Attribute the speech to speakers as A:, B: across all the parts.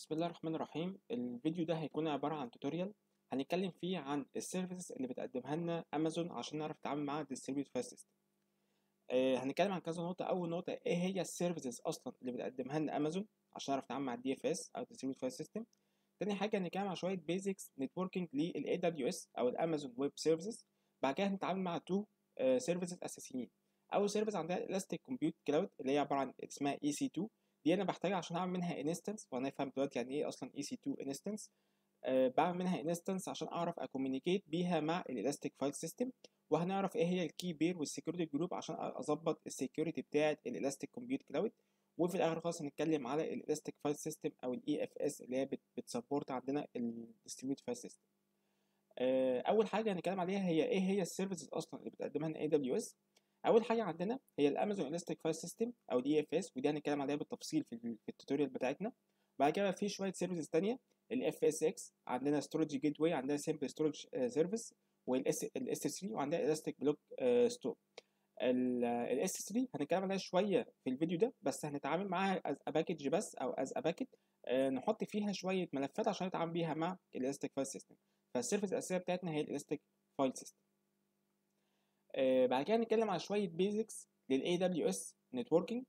A: بسم الله الرحمن الرحيم الفيديو ده هيكون عبارة عن توتوريال هنتكلم فيه عن السيرفيسز اللي بتقدمها لنا امازون عشان نعرف نتعامل مع الديستريبيوت فايل سيستم هنتكلم عن كذا نقطة أول نقطة إيه هي السيرفيسز أصلا اللي بتقدمها لنا امازون عشان نعرف نتعامل مع الدي اف اس أو الديستريبيوت فايل سيستم تاني حاجة هنتكلم عن شوية بيزكس نتوركينج للاي دبليو اس أو الامازون ويب سيرفيسز بعد كده هنتعامل مع تو سيرفيسز أساسيين أول سيرفيس عندنا الاستيك كومبيوت كلاود اللي هي عبارة عن اسمها اي سي 2 دي انا بحتاجها عشان اعمل منها انستنس وهنفهم دلوقتي يعني ايه اصلا اي سي 2 انستنس أه بعمل منها انستنس عشان اعرف اكومينيكيت بيها مع الالاستيك فايل سيستم وهنعرف ايه هي الكي بير والسكيورتي جروب عشان اظبط السكيورتي بتاعه الالاستيك كومبيوت كلاود وفي الاخر خالص هنتكلم على الالاستيك فايل سيستم او الاي اف اس اللي هي بتسبورت عندنا الديستريبيوت فايل سيستم أه اول حاجه هنتكلم عليها هي ايه هي السيرفيسز اصلا اللي بتقدمها لنا اي دبليو اس اول حاجه عندنا هي الامازون الاستيك فايل سيستم او الاي اف اس ودي هنتكلم عليها بالتفصيل في, في التوتوريال بتاعتنا بعد كده في شويه سيرفيسز ثانيه الاف اس اكس عندنا ستورج جيت واي عندنا سمبل ستورج سيرفيس والاس الاس 3 وعندنا الاستيك بلوك ستور الاس 3 هنتكلم عليها شويه في الفيديو ده بس هنتعامل معاها از باكج بس او از باكج نحط فيها شويه ملفات عشان نتعامل بيها مع الاستيك فايل سيستم فالسيرفيس الاساسيه بتاعتنا هي الاستيك فايل سيستم آه بعد كده هنتكلم على شويه بيزكس للاي دبليو اس نتوركينج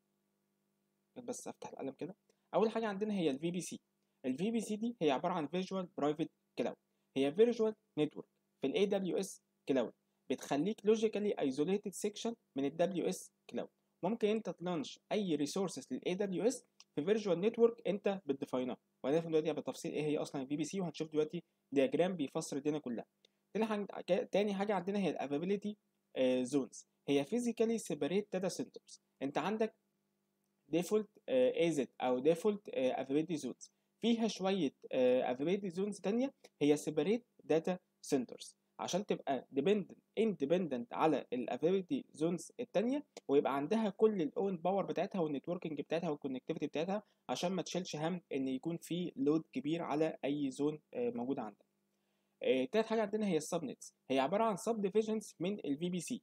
A: بس افتح القلم كده اول حاجه عندنا هي الفي بي سي الفي بي سي دي هي عباره عن فيجوال برايفت كلاود هي فيجوال نتورك في الاي دبليو اس كلاود بتخليك لوجيكالي ايزوليتد سيكشن من الدبليو اس كلاود ممكن انت تلانش اي ريسورسز للاي دبليو اس في فيرجوال نتورك انت بتديفاينها وهنفهم دلوقتي بالتفصيل ايه هي اصلا الفي بي سي وهنشوف دلوقتي دياجرام بيفسر الدنيا كلها تاني حاجة تاني حاجة عندنا هي الافابيليتي زونز هي فيزيكالي سيبريت داتا سنترز انت عندك ديفولت ايزت او ديفولت افابيليتي زونز فيها شوية افابيليتي زونز تانية هي سيبريت داتا سنترز عشان تبقى ديبندنت اندبندنت على الافابيليتي زونز التانية ويبقى عندها كل الاون باور بتاعتها والنتوركينج بتاعتها والكونكتيفيتي بتاعتها عشان ما تشيلش هم ان يكون في لود كبير على اي زون موجود عندك آه، تالت حاجه عندنا هي السبنتس هي عباره عن سب ديفيجنز من الفي بي سي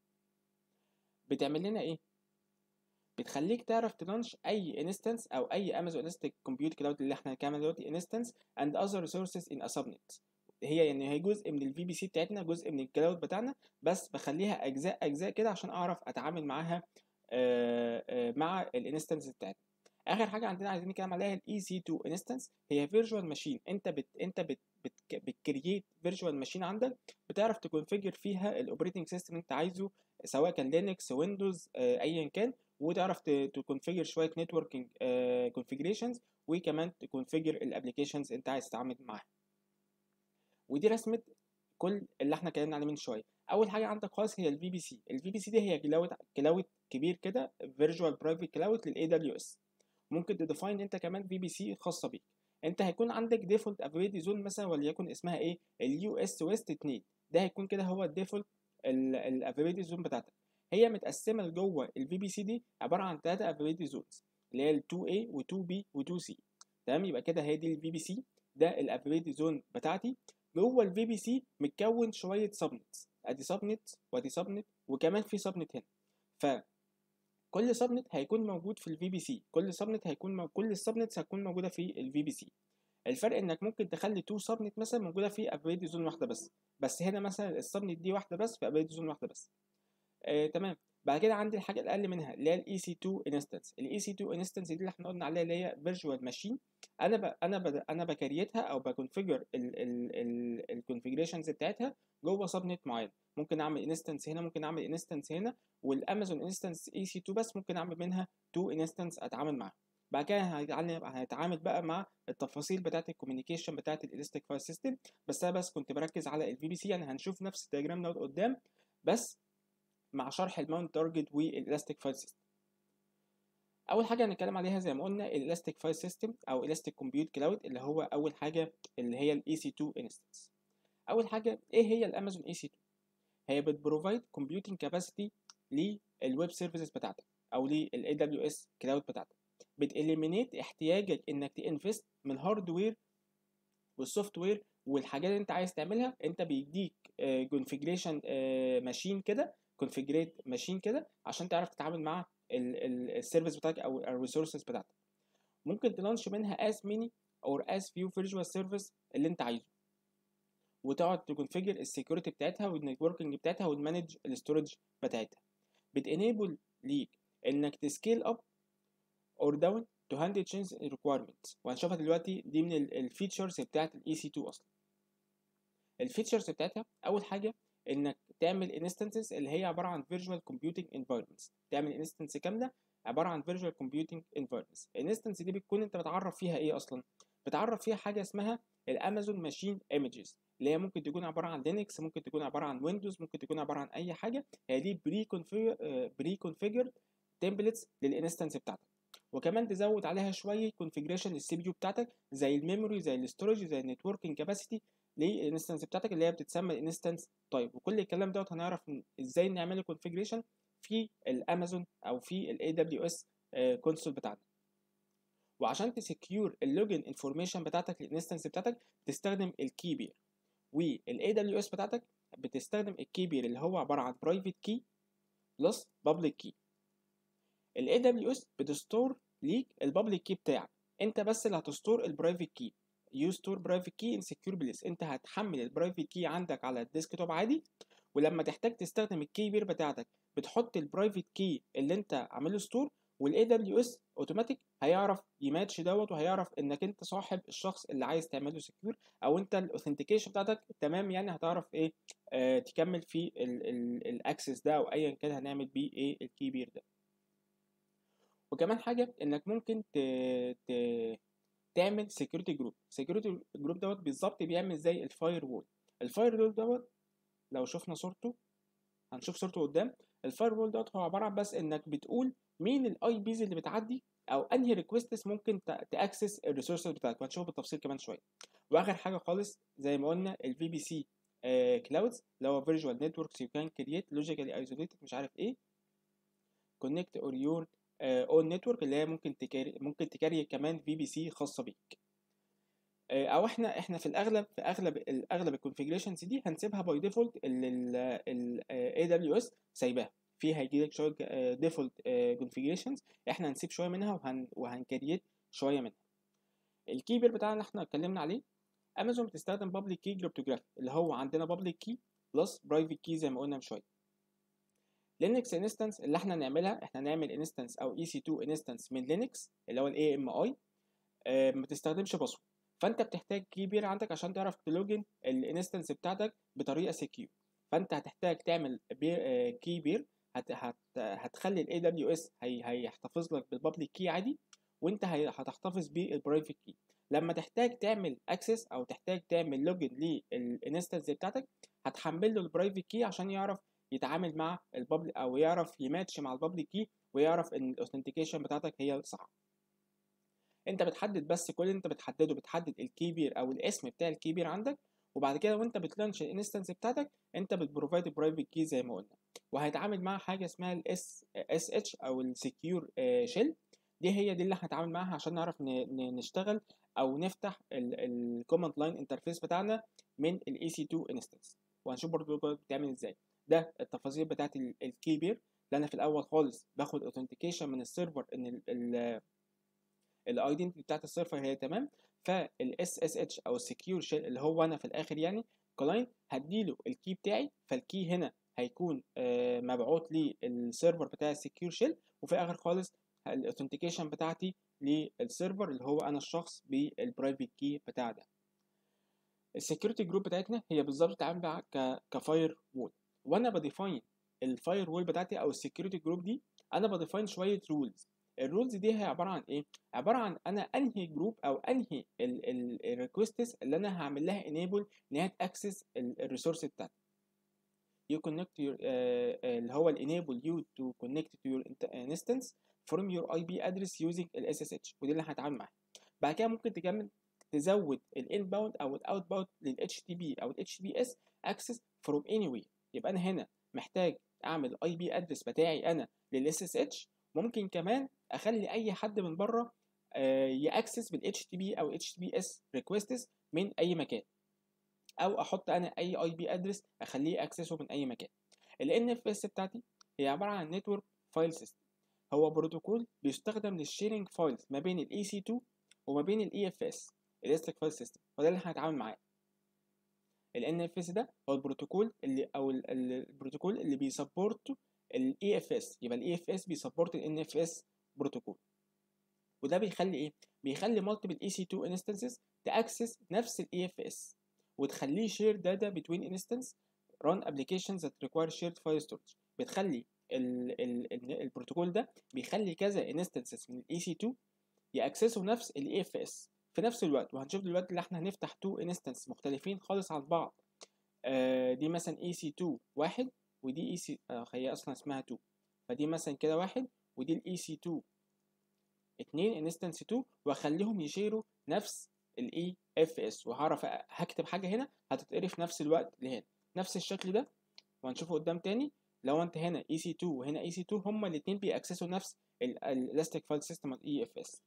A: بتعمل لنا ايه بتخليك تعرف تلانش اي انستنس او اي امازون الاستيك كومبيوت كلاود اللي احنا هنعمل دلوقتي انستنس اند اذر ريسورسز ان ا سبنت هي يعني هي جزء من الفي بي سي بتاعتنا جزء من الكلاود بتاعنا بس بخليها اجزاء اجزاء كده عشان اعرف اتعامل معاها آآ آآ مع الانستنس بتاعتنا اخر حاجه عندنا عايزين نتكلم عليها الاي سي 2 انستنس هي فيرجوال ماشين انت بت انت بت بت بتكريت فيرجوال ماشين عندك بتعرف تكونفيجر فيها الاوبريتنج سيستم انت عايزه سواء كان لينكس ويندوز ايا كان وتعرف تكونفيجر شويه نتوركينج كونفيجريشنز وكمان تكونفيجر الابلكيشنز انت عايز تتعامل معاها ودي رسمه كل اللي احنا اتكلمنا عليه من شويه اول حاجه عندك خالص هي الفي بي سي الفي بي سي دي هي كلاود كلاود كبير كده فيرجوال برايفت كلاود للاي دبليو اس ممكن تديفاين انت كمان في بي سي خاصه بيك انت هيكون عندك ديفولت افيليتي زون مثلا وليكن اسمها ايه اليو اس ويست 2 ده هيكون كده هو الديفولت الافيليتي زون بتاعتك هي متقسمه لجوه الفي بي سي دي عباره عن ثلاثه افيليتي زونز اللي هي ال 2A و 2B و 2C تمام يبقى كده هي دي الفي بي سي ده الافيليتي زون بتاعتي جوه الفي بي سي متكون شويه سبنتس ادي سبنت وادي سبنت وكمان في سبنت هنا ف كل سبنت هيكون موجود في الفي بي سي كل سبنت هيكون مو... كل السبنتس هتكون موجوده في الفي بي سي الفرق انك ممكن تخلي تو سبنت مثلا موجوده في ابريد زون واحده بس بس هنا مثلا السبنت دي واحده بس في ابريد زون واحده بس آه، تمام بعد كده عندي الحاجه الاقل منها اللي هي الاي سي 2 انستنس الاي سي 2 انستنس دي اللي احنا قلنا عليها اللي هي فيرتشوال ماشين انا ب... انا ب... انا بكريتها او بكونفيجر الكونفيجريشنز بتاعتها جوه سبنت معين ممكن اعمل انستنس هنا ممكن اعمل انستنس هنا والامازون انستنس اي سي 2 بس ممكن اعمل منها 2 انستنس اتعامل معاها بعد كده هنتعامل بقى مع التفاصيل بتاعه الكوميونيكيشن بتاعه الاستيك فايل سيستم بس انا بس كنت بركز على الفي بي سي يعني هنشوف نفس الدياجرام ده قدام بس مع شرح الماونت تارجت والالاستيك فايل سيستم اول حاجه هنتكلم عليها زي ما قلنا الالاستيك فايل سيستم او الاستيك كومبيوت كلاود اللي هو اول حاجه اللي هي الاي سي 2 انستنس اول حاجه ايه هي الامازون اي سي 2 هي بتبروفايد كومبيوتنج كاباسيتي للويب سيرفيسز بتاعتك او للاي دبليو اس كلاود بتاعتك بتإليمينيت احتياجك انك تنفست من الهاردوير والسوفت وير والحاجات اللي انت عايز تعملها انت بيديك كونفيجريشن ماشين كده كونفيجريت ماشين كده عشان تعرف تتعامل مع السيرفيس بتاعك او الريسورسز بتاعتك ممكن تلانش منها as many or as few virtual service اللي انت عايزه وتقعد تكونفيجر السكيورتي بتاعتها والنتوركينج بتاعتها وتمانج الاستورج بتاعتها بتانيبل ليك انك تسكيل اب اور داون تو هاندل تشينج ريكويرمنتس وهنشوفها دلوقتي دي من الفيتشرز بتاعت الاي سي 2 اصلا الفيتشرز بتاعتها اول حاجه انك تعمل انستنسز اللي هي عباره عن فيرتشوال كومبيوتنج انفايرمنتس تعمل انستنس كامله عباره عن فيرتشوال كومبيوتنج انفايرمنتس الانستنس دي بتكون انت بتعرف فيها ايه اصلا بتعرف فيها حاجه اسمها الامازون ماشين ايمجز اللي هي ممكن تكون عباره عن لينكس ممكن تكون عباره عن ويندوز ممكن تكون عباره عن اي حاجه هي دي بري بري كونفيجر تمبلتس للانستنس بتاعتك وكمان تزود عليها شويه كونفيجريشن للسي بي يو بتاعتك زي الميموري زي الاستورج زي النتوركينج كاباسيتي للانستنس بتاعتك اللي هي بتتسمى الانستنس تايب وكل الكلام دوت هنعرف ازاي نعمل له كونفيجريشن في الامازون او في الاي دبليو اس كونسول بتاعنا وعشان تسكيور اللوجن انفورميشن بتاعتك للانستنس بتاعتك بتستخدم الكي بير والاي دبليو اس بتاعتك بتستخدم الكي بير اللي هو عباره عن برايفت كي بلس بابليك كي الاي دبليو اس بتستور ليك البابليك كي بتاعك انت بس اللي هتستور البرايفت كي يو ستور برايفت كي ان سكيور بليس انت هتحمل البرايفت كي عندك على الديسكتوب عادي ولما تحتاج تستخدم الكي بير بتاعتك بتحط البرايفت كي اللي انت عامله ستور والاي دبليو اس اوتوماتيك هيعرف يماتش دوت وهيعرف انك انت صاحب الشخص اللي عايز تعمله سكيور او انت الاوثنتيكيشن بتاعتك تمام يعني هتعرف ايه آه تكمل في الاكسس ده او ايا كان هنعمل بيه ايه الكي بير ده وكمان حاجه انك ممكن ت... ت... تعمل سكيورتي جروب سكيورتي جروب دوت بالظبط بيعمل زي الفاير وول الفاير وول دوت لو شفنا صورته هنشوف صورته قدام الفاير وول دوت هو عباره عن بس انك بتقول مين الاي بيز اللي بتعدي او انهي ريكويستس ممكن تاكسس الريسورسز بتاعتك وهنشوف بالتفصيل كمان شويه واخر حاجه خالص زي ما قلنا الفي بي سي كلاودز اللي هو فيرجوال نتوركس يو كان كرييت لوجيكالي ايزوليتد مش عارف ايه كونكت اور يور اون نتورك اللي هي ممكن تكاري ممكن تكاري كمان في بي سي خاصه بيك او احنا احنا في الاغلب في اغلب الاغلب الكونفيجريشنز دي هنسيبها باي ديفولت الاي دبليو اس سايباها في هيجي لك شويه ديفولت كونفيجريشنز احنا هنسيب شويه منها وهن وهنكريت شويه منها الكيبر بتاعنا اللي احنا اتكلمنا عليه امازون بتستخدم بابليك كي كريبتوجرافي اللي هو عندنا بابليك كي بلس برايفت كي زي ما قلنا من شويه لينكس انستنس اللي احنا نعملها احنا نعمل انستنس او اي سي 2 انستنس من لينكس اللي هو الاي ام اي ما تستخدمش باسورد فانت بتحتاج كي بير عندك عشان تعرف تلوجن الانستنس بتاعتك بطريقه سكيور فانت هتحتاج تعمل بير كي بير هت هت هتخلي الاي دبليو اس هيحتفظ لك بالبابليك كي عادي وانت هتحتفظ بالبرايفت كي لما تحتاج تعمل اكسس او تحتاج تعمل لوجن للانستنس بتاعتك هتحمل له البرايفت كي عشان يعرف يتعامل مع البابليك او يعرف يماتش مع البابليك كي ويعرف ان الاوثنتيكيشن بتاعتك هي صح انت بتحدد بس كل اللي انت بتحدده بتحدد الكيبير او الاسم بتاع الكيبير عندك وبعد كده وانت بتلانش الانستنس بتاعتك انت بتبروفايد برايفت كي زي ما قلنا وهيتعامل مع حاجه اسمها الاس اس اتش او السكيور شيل دي هي دي اللي هنتعامل معاها عشان نعرف نشتغل او نفتح الكوماند لاين انترفيس بتاعنا من الاي سي 2 انستنس وهنشوف برضه بتعمل ازاي ده التفاصيل بتاعت الكي بير اللي انا في الاول خالص باخد اوثنتيكيشن من السيرفر ان الايدنتي بتاعت السيرفر هي تمام فالاس اس اتش او السكيور شيل اللي هو انا في الاخر يعني كلاينت هديله الكي بتاعي فالكي هنا هيكون مبعوث للسيرفر بتاع السكيور شيل وفي الاخر خالص الاوثنتيكيشن بتاعتي للسيرفر اللي هو انا الشخص بالبرايفت كي بتاع ده السكيورتي جروب بتاعتنا هي بالظبط بتتعامل كفاير وول وانا بديفاين الفاير وول بتاعتي او السكيورتي جروب دي انا بديفاين شويه رولز الرولز دي هي عباره عن ايه عباره عن انا انهي جروب او انهي الريكوستس اللي انا هعمل لها انيبل ان هي تاكسس الريسورس بتاعتي you connect your uh, اللي هو enable you to connect to your instance from your IP address using ال SSH ودي اللي هنتعامل معاها بعد كده ممكن تكمل تزود الانباوند او الاوتباوند لل HTTP او ال HTTPS access from anywhere يبقى انا هنا محتاج اعمل اي بي ادرس بتاعي انا لل SSH ممكن كمان اخلي اي حد من بره ياكسس بال HTTP او HTTPS requests من اي مكان او احط انا اي اي بي ادرس اخليه اكسسه من اي مكان ال NFS بتاعتي هي عباره عن نتورك فايل سيستم هو بروتوكول بيستخدم للشيرنج فايلز ما بين الاي سي 2 وما بين الاي اف اس الاستيك فايل سيستم وده اللي هنتعامل معاه ال NFS ده هو البروتوكول اللي او ال- ال- البروتوكول اللي بيسبورت ال EFS يبقى ال EFS بيسبورت ال NFS بروتوكول وده بيخلي ايه بيخلي multiple EC2 instances تاكسس نفس ال EFS وتخليه share data between instance run applications that require shared file storage بتخلي ال ال ال البروتوكول ده بيخلي كذا instances من ال EC2 ياكسسوا نفس ال EFS في نفس الوقت وهنشوف دلوقتي اللي احنا هنفتح تو انستنس مختلفين خالص عن بعض آه دي مثلا اي سي 2 واحد ودي اي سي آه هي اصلا اسمها 2 فدي مثلا كده واحد ودي الاي سي 2 اتنين انستنس 2 واخليهم يشيروا نفس الاي اف اس وهعرف هكتب حاجه هنا هتتقري في نفس الوقت لهنا نفس الشكل ده وهنشوفه قدام تاني لو انت هنا اي سي 2 وهنا اي سي 2 هما الاثنين بيأكسسوا نفس الالاستيك فايل سيستم الاي اف اس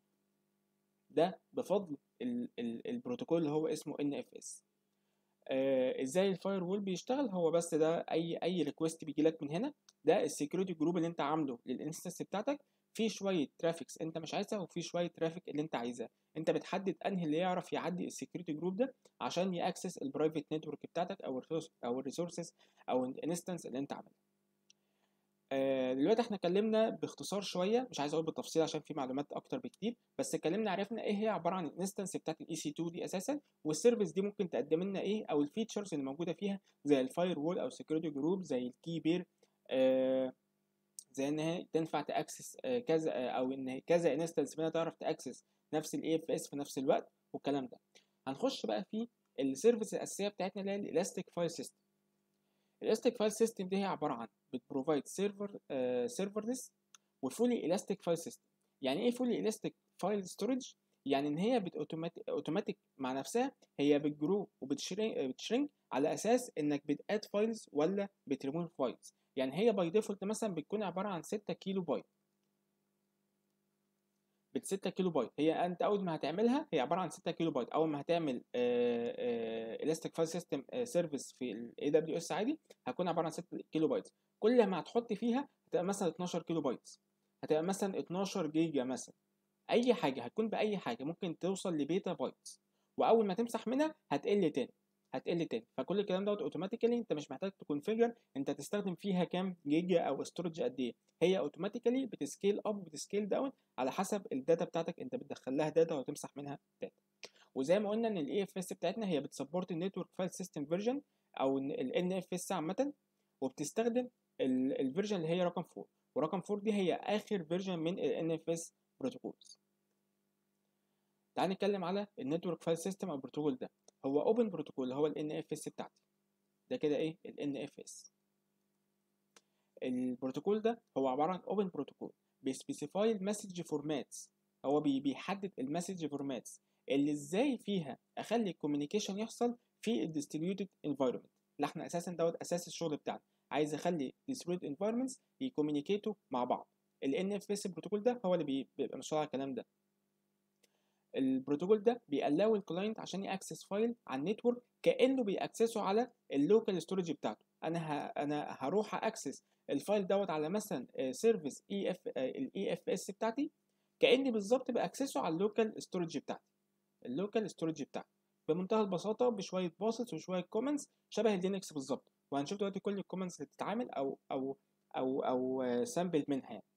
A: ده بفضل ال ال البروتوكول اللي هو اسمه NFS آه ازاي الفاير وول بيشتغل هو بس ده اي اي ريكوست بيجي لك من هنا ده السكيورتي جروب اللي انت عامله للانستنس بتاعتك في شويه ترافيكس انت مش عايزها وفي شويه ترافيك اللي انت عايزها انت بتحدد انهي اللي يعرف يعدي السكيورتي جروب ده عشان ياكسس البرايفت نتورك بتاعتك او الريسورس او الريسورسز او الانستنس اللي انت عاملها آه دلوقتي احنا اتكلمنا باختصار شويه مش عايز اقول بالتفصيل عشان في معلومات اكتر بكتير بس اتكلمنا عرفنا ايه هي عباره عن الانستنس بتاعت الاي سي 2 دي اساسا والسيرفيس دي ممكن تقدم لنا ايه او الفيتشرز اللي موجوده فيها زي الفاير وول او سكيورتي جروب زي الكي بير آه زي ان هي تنفع تاكسس آه كذا آه او ان كذا انستنس منها تعرف تاكسس نفس الاي اف اس في نفس الوقت والكلام ده هنخش بقى في السيرفيس الاساسيه بتاعتنا اللي هي الالاستيك فايل سيستم الاستيك فايل سيستم دي هي عباره عن بتبروفايد سيرفر سيرفرلس وفولي الاستيك فايل سيستم يعني ايه فولي الاستيك فايل ستورج يعني ان هي اوتوماتيك مع نفسها هي بتجرو وبتشرينك على اساس انك بتاد فايلز ولا بتريموف فايلز يعني هي باي ديفولت مثلا بتكون عباره عن 6 كيلو بايت بت 6 كيلو بايت هي انت اول ما هتعملها هي عباره عن 6 كيلو بايت اول ما هتعمل الاستيك فايل سيستم سيرفيس في الاي دبليو اس عادي هتكون عباره عن 6 كيلو بايت كل ما هتحط فيها هتبقى مثلا 12 كيلو بايت هتبقى مثلا 12 جيجا مثلا اي حاجه هتكون باي حاجه ممكن توصل لبيتا بايت واول ما تمسح منها هتقل تاني هتقل تاني فكل الكلام دوت اوتوماتيكالي انت مش محتاج تكونفيجر انت تستخدم فيها كام جيجا او ستورج قد ايه هي اوتوماتيكالي بتسكيل اب وبتسكيل داون على حسب الداتا بتاعتك انت بتدخل لها داتا وتمسح منها داتا وزي ما قلنا ان الاي اف اس بتاعتنا هي بتسبورت النتورك فايل سيستم فيرجن او الان اف اس عامه وبتستخدم الفيرجن اللي هي رقم 4 ورقم 4 دي هي اخر فيرجن من الان اف اس بروتوكولز تعال نتكلم على النتورك فايل سيستم او البروتوكول ده هو اوبن بروتوكول هو ال NFS بتاعتي ده كده ايه ال NFS البروتوكول ده هو عباره عن اوبن بروتوكول بيسبيسيفاي المسج فورماتس هو بي بيحدد المسج فورماتس اللي ازاي فيها اخلي الكوميونيكيشن يحصل في الديستريبيوتد انفايرمنت اللي احنا اساسا دوت اساس الشغل بتاعنا عايز اخلي distributed environments يكوميونيكيتوا مع بعض ال NFS البروتوكول ده هو اللي بيبقى مسؤول على الكلام ده البروتوكول ده بيقلاو الكلاينت عشان ياكسس فايل على النتورك كانه بيأكسسه على اللوكال ستورج بتاعته انا ه... انا هروح اكسس الفايل دوت على مثلا سيرفيس اي اف الاي اف اس بتاعتي كاني بالظبط باكسسه على اللوكال ستورج بتاعتي اللوكال ستورج بتاعتي بمنتهى البساطه بشويه باسطs وشويه كومنتس شبه اللينكس بالظبط وهنشوف دلوقتي كل الكومنتس اللي بتتعمل او او او او سامبل منها يعني.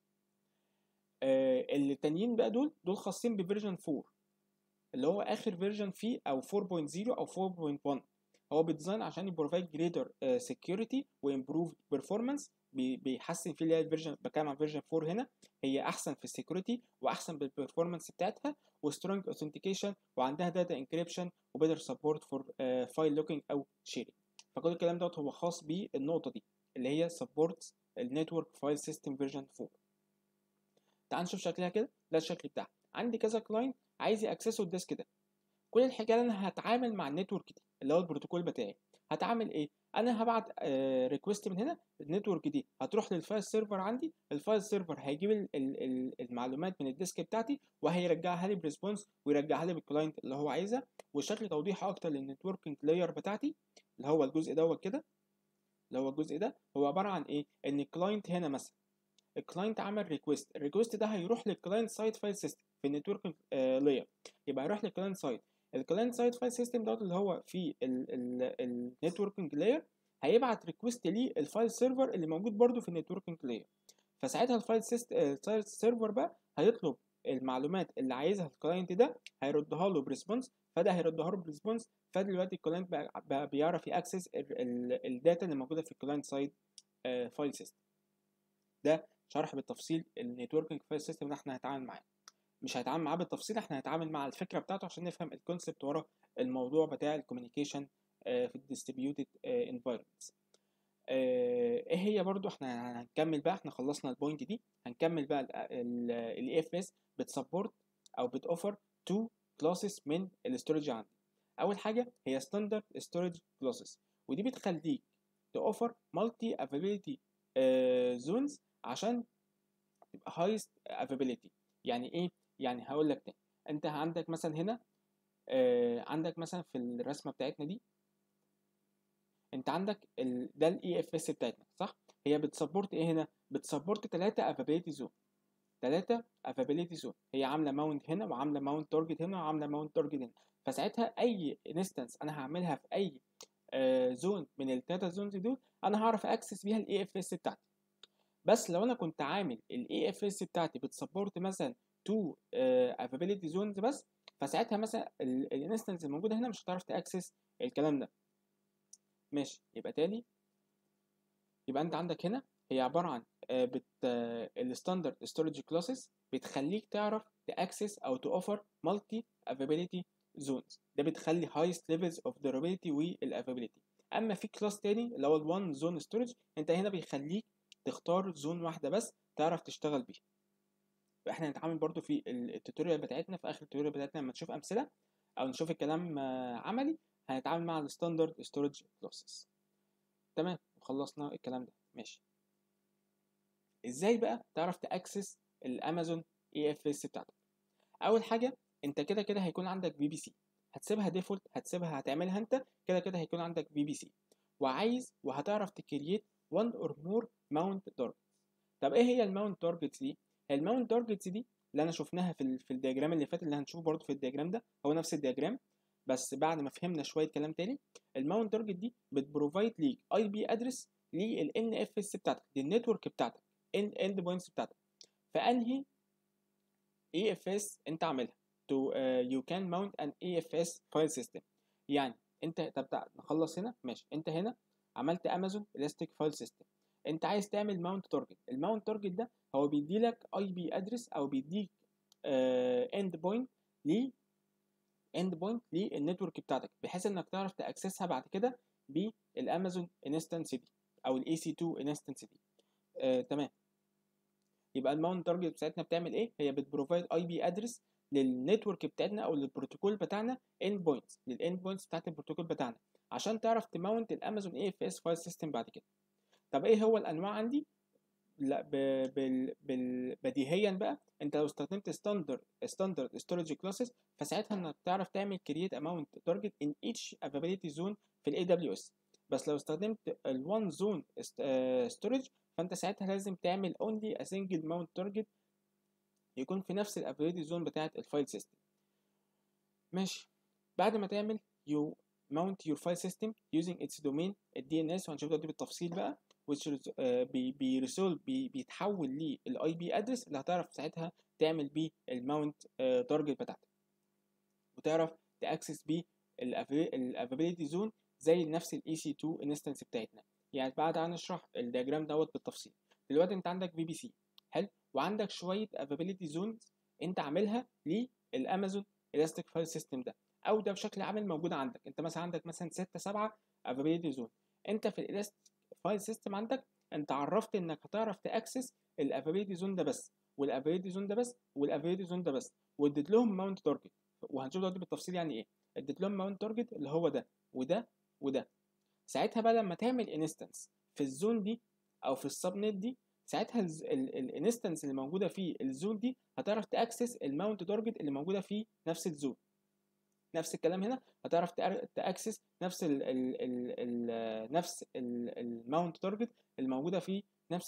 A: آه التانيين بقى دول دول خاصين بفيرجن 4 اللي هو اخر فيرجن فيه او 4.0 او 4.1 هو بيديزاين عشان يبروفايد جريتر سكيورتي وامبروف بيرفورمانس بيحسن فيه اللي هي الفيرجن بتكلم عن فيرجن 4 هنا هي احسن في السكيورتي واحسن بالبرفورمانس بتاعتها وسترونج اوثنتيكيشن وعندها داتا انكريبشن وبيتر سبورت فور فايل لوكينج او شيرنج فكل الكلام دوت هو خاص بالنقطه دي اللي هي سبورت النتورك فايل سيستم فيرجن 4 تعال نشوف شكلها كده ده الشكل بتاعها عندي كذا كلاينت عايز ياكسسوا الديسك ده كل الحكايه انا هتعامل مع النتورك دي اللي هو البروتوكول بتاعي هتعامل ايه انا هبعت آه ريكوست من هنا النتورك دي هتروح للفايل سيرفر عندي الفايل سيرفر هيجيب ال ال المعلومات من الديسك بتاعتي وهيرجعها لي بريسبونس ويرجعها لي بالكلاينت اللي هو عايزها وشكل توضيح اكتر للنتوركينج لاير بتاعتي اللي هو الجزء دوت كده اللي هو الجزء ده هو عباره عن ايه ان الكلاينت هنا مثلا الكلاينت عمل ريكويست الريكويست ده هيروح للكلاينت سايد فايل سيستم في النتورك لاير يبقى هيروح للكلاينت سايد الكلاينت سايد فايل سيستم دوت اللي هو في النتوركينج لاير هيبعت ريكويست ليه الفايل سيرفر اللي موجود برده في النتوركينج لاير فساعتها الفايل سيرفر بقى هيطلب المعلومات اللي عايزها الكلاينت ده هيردها له بريسبونس فده هيردها له بريسبونس فدلوقتي الكلاينت بقى, بقى بيعرف ياكسس الداتا اللي موجوده في الكلاينت سايد فايل سيستم ده شرح بالتفصيل النتوركينج فايل سيستم اللي احنا هنتعامل معاه مش هنتعامل معاه بالتفصيل احنا هنتعامل مع الفكره بتاعته عشان نفهم الكونسبت ورا الموضوع بتاع الكوميونيكيشن في الديستريبيوتد انفايرمنتس ايه هي برضو احنا هنكمل بقى احنا خلصنا البوينت دي هنكمل بقى الاي اف اس بتسبورت او بتوفر تو كلاسز من الاستورج عندي اول حاجه هي ستاندرد ستورج كلاسز ودي بتخليك توفر مالتي افيلابيلتي زونز عشان تبقى هايست افيلابيلتي يعني ايه يعني هقول لك تاني انت عندك مثلا هنا آه عندك مثلا في الرسمه بتاعتنا دي انت عندك ال... ده الاي اف اس بتاعتنا صح هي بتسبورت ايه هنا بتسبورت 3 افابيلتي زون 3 افابيلتي زون هي عامله ماونت هنا وعامله ماونت تارجت هنا وعامله ماونت تارجت هنا فساعتها اي انستنس انا هعملها في اي آه زون من الثلاثه زونز دول انا هعرف اكسس بيها الاي اف اس بتاعتي بس لو انا كنت عامل الاي اف اس بتاعتي بتسبورت مثلا 2 افابيلتي زونز بس فساعتها مثلا الانستنس الموجوده هنا مش هتعرف تاكسس الكلام ده ماشي يبقى تاني يبقى انت عندك هنا هي عباره عن بت الستاندرد ستورج كلاسز بتخليك تعرف تاكسس او توفر مالتي افابيلتي زونز ده بتخلي هايست ليفلز اوف durability والافابيلتي اما في كلاس تاني اللي هو الوان زون ستورج انت هنا بيخليك تختار زون واحده بس تعرف تشتغل بيها احنا هنتعامل برضو في التوتوريال بتاعتنا في اخر التوتوريال بتاعتنا لما نشوف امثله او نشوف الكلام عملي هنتعامل مع الستاندرد ستورج كلاسز تمام وخلصنا الكلام ده ماشي ازاي بقى تعرف تاكسس الامازون اي اف اس بتاعتك اول حاجه انت كده كده هيكون عندك في بي سي هتسيبها ديفولت هتسيبها هتعملها انت كده كده هيكون عندك في بي سي وعايز وهتعرف تكريت 1 اور مور ماونت تارجتس طب ايه هي الماونت تارجتس دي الماونت تارجتس دي اللي انا شفناها في ال في الدياجرام اللي فات اللي هنشوفه برضو في الدياجرام ده هو نفس الدياجرام بس بعد ما فهمنا شويه كلام تاني الماونت تارجت دي بتبروفايد ليك اي بي ادرس للان اف اس بتاعتك دي النتورك بتاعتك اند بوينتس بتاعتك فانهي اي اف اس انت عاملها تو يو كان ماونت ان اي اف اس فايل سيستم يعني انت طب نخلص هنا ماشي انت هنا عملت امازون الاستيك فايل سيستم انت عايز تعمل ماونت تارجت الماونت تارجت ده هو بيدي لك اي بي ادرس او بيديك اند بوينت ل اند بوينت للنتورك بتاعتك بحيث انك تعرف تاكسسها بعد كده بالامازون انستنس دي او الاي سي 2 انستنس دي آه، تمام يبقى الماونت تارجت بتاعتنا بتعمل ايه هي بتبروفايد اي بي ادرس للنتورك بتاعتنا او للبروتوكول بتاعنا اند بوينتس للاند بوينتس بتاعت البروتوكول بتاعنا عشان تعرف تماونت الامازون اي اف اس فايل سيستم بعد كده طب ايه هو الانواع عندي لا ب... بال... بال... بديهيا بقى انت لو استخدمت ستاندرد ستاندرد ستورج كلاسز فساعتها انك تعرف تعمل كرييت اماونت تارجت ان ايتش افابيلتي زون في الاي دبليو اس بس لو استخدمت الوان زون ستورج فانت ساعتها لازم تعمل اونلي ا سنجل ماونت تارجت يكون في نفس الافابيلتي زون بتاعه الفايل سيستم ماشي بعد ما تعمل يو mount your file system using its domain الدي ان اس وهنشوف دلوقتي بالتفصيل بقى which uh, بي بيرسول بي بيتحول للاي بي ادرس اللي هتعرف ساعتها تعمل بيه الماونت تارجت بتاعتك وتعرف تاكسس بيه الافابيلتي زون زي نفس الاي سي 2 انستنس بتاعتنا يعني بعد عن نشرح الدياجرام دوت بالتفصيل دلوقتي انت عندك في بي سي حلو وعندك شويه افابيلتي زونز انت عاملها للامازون الاستيك فايل سيستم ده او ده بشكل عام موجود عندك انت مثلا عندك مثلا 6 7 افابيلتي زون انت في الالاستيك فايل سيستم عندك انت عرفت انك هتعرف تاكسس الافابيلتي زون ده بس والافابيلتي زون ده بس والافابيلتي زون ده بس واديت لهم ماونت تارجت وهنشوف دلوقتي بالتفصيل يعني ايه اديت لهم ماونت تارجت اللي هو ده وده وده ساعتها بقى لما تعمل انستنس في الزون دي او في السب نت دي ساعتها الانستنس اللي موجوده في الزون دي هتعرف تاكسس الماونت تارجت اللي موجوده في نفس الزون نفس الكلام هنا هتعرف تاكسس نفس ال ال ال ال نفس الماونت تارجت الموجوده في نفس الزون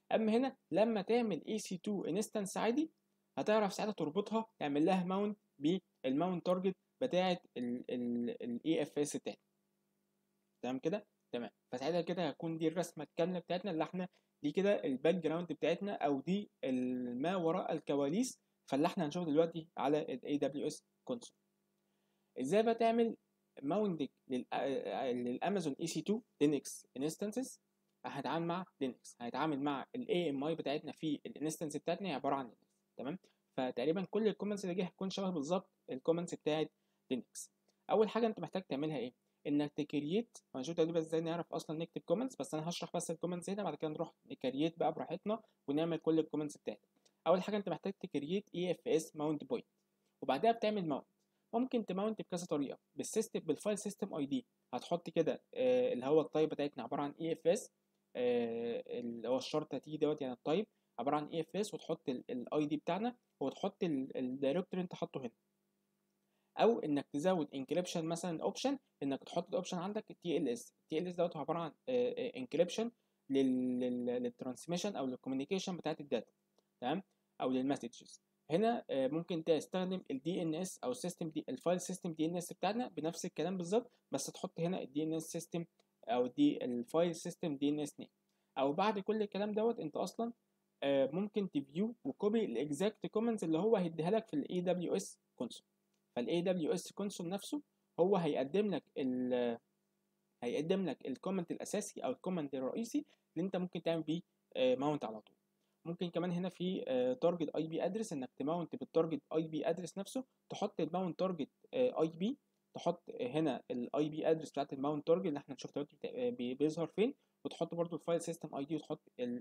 A: اما هنا لما تعمل EC2 انستنس عادي هتعرف ساعتها تربطها تعمل لها ماونت بالماونت تارجت بتاعه الاي اف اس بتاعتنا تمام كده تمام فساعتها كده هتكون دي الرسمه الكامله بتاعتنا اللي احنا دي كده الباك جراوند بتاعتنا او دي ما وراء الكواليس فاللي احنا هنشوفه دلوقتي على الاي دبليو اس كونسول ازاي بقى تعمل ماونتنج للامازون اي سي 2 لينكس انستنسز هنتعامل مع لينكس هنتعامل مع الاي ام اي بتاعتنا في الانستنس بتاعتنا هي عباره عن لينكس تمام فتقريبا كل الكومنتس اللي جايه هتكون شبه بالظبط الكومنتس بتاعت لينكس اول حاجه انت محتاج تعملها ايه انك تكريت هنشوف تقريبا ازاي نعرف اصلا نكتب كومنتس بس انا هشرح بس الكومنتس هنا بعد كده نروح نكريت بقى براحتنا ونعمل كل الكومنتس بتاعتنا اول حاجه انت محتاج تكريت اي اف اس ماونت بوينت وبعدها بتعمل ماونت ممكن تماونت بكذا طريقه بالسيستم بالفايل سيستم اي دي هتحط كده آه اللي هو التايب بتاعتنا عباره عن اي اف اس اللي هو الشرط هتيجي دوت يعني التايب عباره عن اي اف اس وتحط الاي دي بتاعنا وتحط الدايركتوري انت حاطه هنا او انك تزود انكريبشن مثلا اوبشن انك تحط الاوبشن عندك التي ال اس التي ال اس دوت عباره عن انكريبشن للترانسميشن او للكوميونيكيشن بتاعت الداتا تمام او للمسجز هنا ممكن تستخدم الدي ان اس او السيستم دي الفايل سيستم دي ان اس بتاعنا بنفس الكلام بالظبط بس تحط هنا الدي ان اس سيستم او دي الفايل سيستم دي ان اس نيم او بعد كل الكلام دوت انت اصلا ممكن تفيو وكوبي الاكزاكت كومنتس اللي هو هيديها لك في الاي دبليو اس كونسول فالاي دبليو اس كونسول نفسه هو هيقدم لك ال هيقدم لك الكومنت الاساسي او الكومنت الرئيسي اللي انت ممكن تعمل بيه ماونت على طول ممكن كمان هنا في تارجت اي بي ادرس انك تماونت بالتارجت اي بي ادرس نفسه تحط الماونت تارجت اي بي تحط هنا الاي بي ادرس بتاعت الماونت تارجت اللي احنا هنشوف دلوقتي بيظهر فين وتحط برده الفايل سيستم اي دي وتحط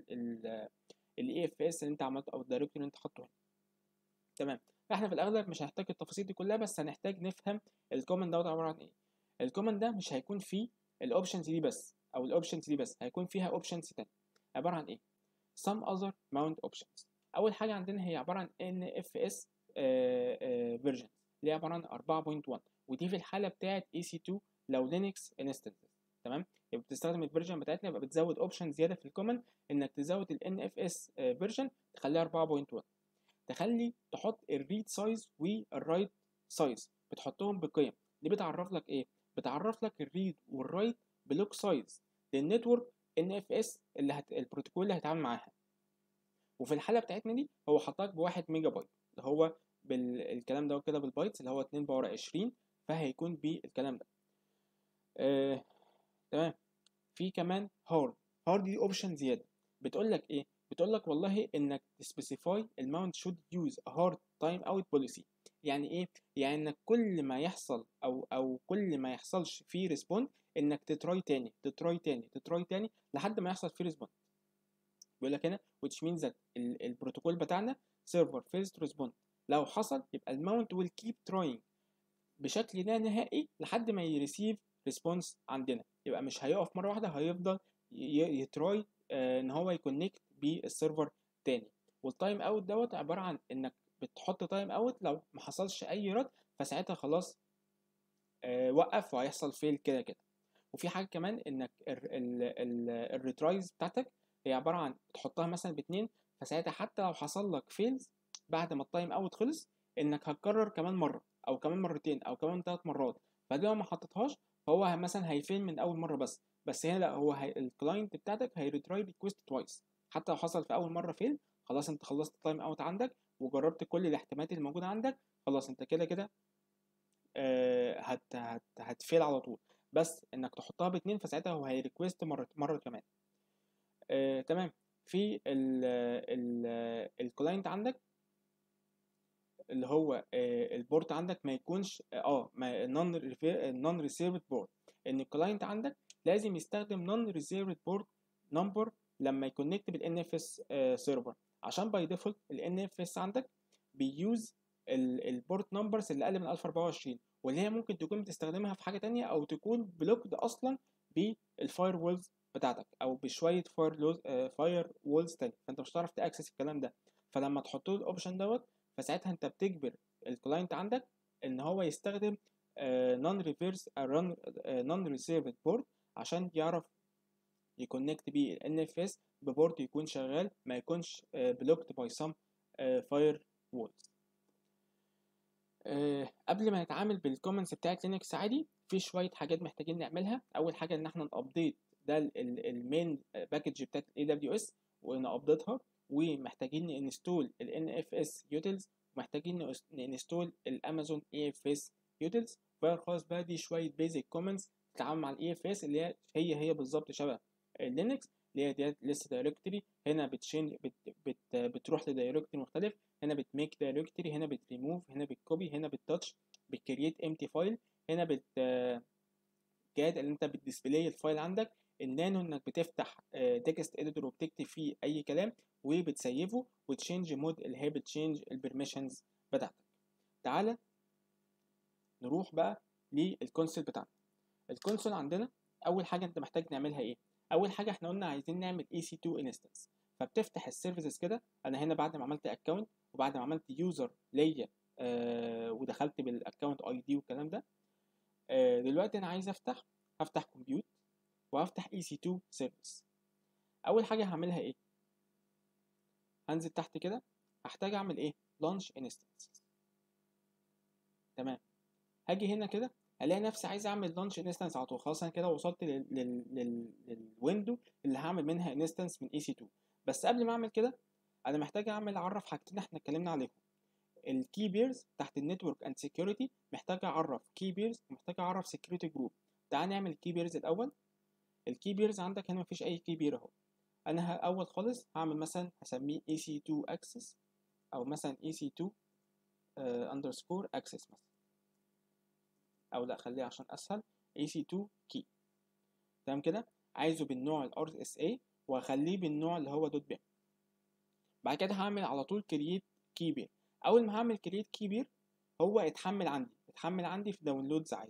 A: الاي اف اس اللي انت عملته او الدايركتوري اللي انت حاطه هنا تمام احنا في الاغلب مش هنحتاج التفاصيل دي كلها بس هنحتاج نفهم الكومنت دوت عباره عن ايه الكومنت ده مش هيكون فيه الاوبشنز دي بس او الاوبشنز دي بس هيكون فيها اوبشنز تانية عباره عن ايه some other mount options اول حاجه عندنا هي عباره عن NFS فيرجن اللي هي عباره عن 4.1 ودي في الحاله بتاعه EC2 لو لينكس انستنس تمام يبقى بتستخدم الفيرجن بتاعتنا يبقى بتزود اوبشن زياده في الكومن انك تزود ال NFS فيرجن تخليها 4.1 تخلي تحط الريد سايز والرايت سايز بتحطهم بقيم دي بتعرف لك ايه بتعرف لك الريد والرايت بلوك سايز للنتورك ان اف اس اللي هت... البروتوكول اللي هيتعامل معاها وفي الحاله بتاعتنا دي هو حطك بواحد ميجا بايت اللي هو بالكلام ده كده بالبايتس اللي هو 2 باور 20 فهيكون بالكلام ده آه... تمام في كمان هارد هارد دي اوبشن زياده بتقول لك ايه بتقول لك والله انك تسبيسيفاي الماونت شود يوز ا هارد تايم اوت بوليسي يعني ايه يعني انك كل ما يحصل او او كل ما يحصلش فيه ريسبوند انك تتراي تاني تتراي تاني تتراي تاني لحد ما يحصل فيه ريسبوند بيقول لك هنا which means that البروتوكول بتاعنا server first respond لو حصل يبقى الماونت will keep trying بشكل لا نهائي لحد ما يريسيف ريسبونس عندنا يبقى مش هيقف مره واحده هيفضل يتراي آه ان هو يكونكت بالسيرفر تاني والتايم اوت دوت عباره عن انك بتحط تايم اوت لو ما حصلش اي رد فساعتها خلاص آه وقف وهيحصل فيل كده كده وفي حاجه كمان انك الريترايز بتاعتك هي عباره عن تحطها مثلا باتنين فساعتها حتى لو حصل لك فيلز بعد ما التايم اوت خلص انك هتكرر كمان مره او كمان مرتين او كمان ثلاث مرات فدي لو ما حطيتهاش فهو مثلا هيفيل من اول مره بس بس هنا لا هو هي... الكلاينت بتاعتك هيريتراي ريكويست توايس حتى لو حصل في اول مره فيل خلاص انت خلصت التايم اوت عندك وجربت كل الاحتمالات اللي موجوده عندك خلاص انت كده كده آه هت هت هتفيل على طول بس انك تحطها باتنين فساعتها هو هيريكويست مره مره كمان آه تمام في ال ال الكلاينت عندك اللي هو آه البورت عندك ما يكونش اه نون نون ريسيرفد بورت ان الكلاينت عندك لازم يستخدم نون ريسيرفد بورت نمبر لما يكونكت بالان اف اس سيرفر عشان باي ديفولت الان اف اس عندك بيوز البورت نمبرز اللي اقل من 1024 واللي هي ممكن تكون بتستخدمها في حاجه تانية او تكون بلوكد اصلا بالفاير وولز بتاعتك او بشويه فاير لوز فاير وولز تاني فانت مش هتعرف تاكسس الكلام ده فلما تحط له الاوبشن دوت فساعتها انت بتجبر الكلاينت عندك ان هو يستخدم نون ريفيرس نون ريسيرفد بورت عشان يعرف يكونكت بيه ال NFS ببورت يكون شغال ما يكونش بلوكد باي سم فاير وولز قبل ما نتعامل بالكومنتس بتاعت لينكس عادي في شويه حاجات محتاجين نعملها اول حاجه ان احنا نابديت ده المين باكج بتاعت الاي دبليو اس ونابديتها ومحتاجين ننستول ال NFS utils ومحتاجين ننستول الامازون اي اف اس يوتلز فخلاص بقى دي شويه بيزك كومنتس تتعامل مع الاي اف اس اللي هي هي هي بالظبط شبه اللينكس اللي هي ديت لسه دايركتوري هنا بتشين بت بت بتروح لدايركتوري مختلف هنا بتميك دايركتوري هنا بتريموف هنا بتكوبي هنا بتتاتش بتكريت امتي فايل هنا بت جاد اللي انت بتديسبلاي الفايل عندك النانو انك بتفتح تكست اديتور وبتكتب فيه اي كلام وبتسيفه وتشينج مود اللي هي بتشينج البرميشنز بتاعتك تعالى نروح بقى للكونسول بتاعنا الكونسول عندنا اول حاجه انت محتاج نعملها ايه اول حاجه احنا قلنا عايزين نعمل اي سي 2 انستنس فبتفتح السيرفيسز كده انا هنا بعد ما عملت اكونت وبعد ما عملت يوزر ليا آه ودخلت بالاكونت اي دي والكلام ده آه دلوقتي انا عايز افتح هفتح كمبيوت وهفتح اي سي 2 سيرفيس اول حاجه هعملها ايه هنزل تحت كده هحتاج اعمل ايه لانش انستنس تمام هاجي هنا كده الاقي نفسي عايز اعمل لانش انستنس على طول خلاص انا كده وصلت لل... لل... لل... للويندو اللي هعمل منها انستنس من اي سي 2 بس قبل ما اعمل كده انا محتاج اعمل اعرف حاجتين احنا اتكلمنا عليهم الكي بيرز تحت النتورك اند سكيورتي محتاج اعرف كي بيرز ومحتاج اعرف سكيورتي جروب تعال نعمل الكي بيرز الاول الكي بيرز عندك هنا مفيش اي كي بير اهو انا اول خالص هعمل مثلا هسميه EC2 access او مثلا EC2 underscore access مثلا او لا خليها عشان اسهل EC2 key تمام كده عايزه بالنوع ال RSA وهخليه بالنوع اللي هو دوت بيم بعد كده هعمل على طول create key بير اول ما هعمل create key بير هو اتحمل عندي اتحمل عندي في داونلودز عادي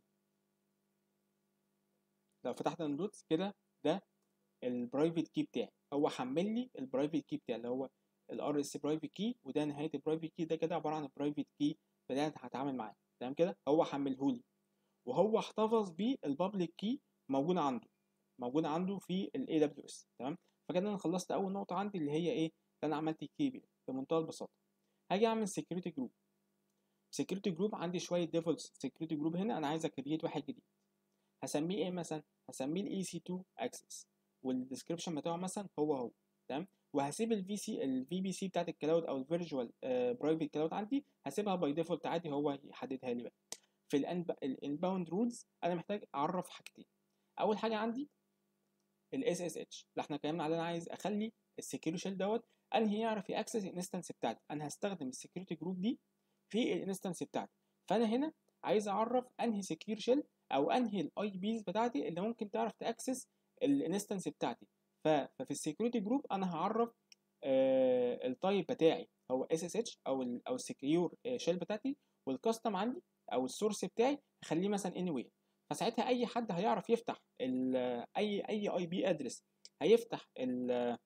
A: لو فتحت داونلودز كده ده البرايفت كي بتاعي هو حمل لي البرايفت كي بتاعي اللي هو الار اس برايفت كي وده نهايه البرايفت كي ده كده عباره عن البرايفت كي بدات هتعامل معاه تمام كده هو حمله لي وهو احتفظ بيه البابليك كي موجوده عنده موجوده عنده في الاي دبليو اس تمام فكده انا خلصت اول نقطه عندي اللي هي ايه انا عملت كي بي بمنتهى البساطه هاجي اعمل سكيورتي جروب سكيورتي جروب عندي شويه ديفولتس سكيورتي جروب هنا انا عايز اكريت واحد جديد هسميه ايه مثلا هسميه الاي سي 2 اكسس والديسكربشن بتاعه مثلا هو هو تمام وهسيب الفي سي الفي بي سي بتاعت الكلاود او الفيرجوال برايفت كلاود عندي هسيبها باي ديفولت عادي هو يحددها لي بقى في الانباوند رولز انا محتاج اعرف حاجتين اول حاجه عندي الاس اس اتش اللي احنا اتكلمنا عليه انا عايز اخلي السكيورتي شيل دوت انهي يعرف ياكسس الانستنس بتاعتي انا هستخدم السكيورتي جروب دي في الانستنس بتاعتي فانا هنا عايز اعرف انهي سكيور شيل او انهي الاي بيز بتاعتي اللي ممكن تعرف تاكسس الانستنس بتاعتي ففي السكيورتي جروب انا هعرف آه التايب بتاعي هو اس اس اتش او ال او السكيور شيل بتاعتي والكاستم عندي او السورس بتاعي هخليه مثلا اني anyway. فساعتها اي حد هيعرف يفتح اي اي اي بي ادرس هيفتح ال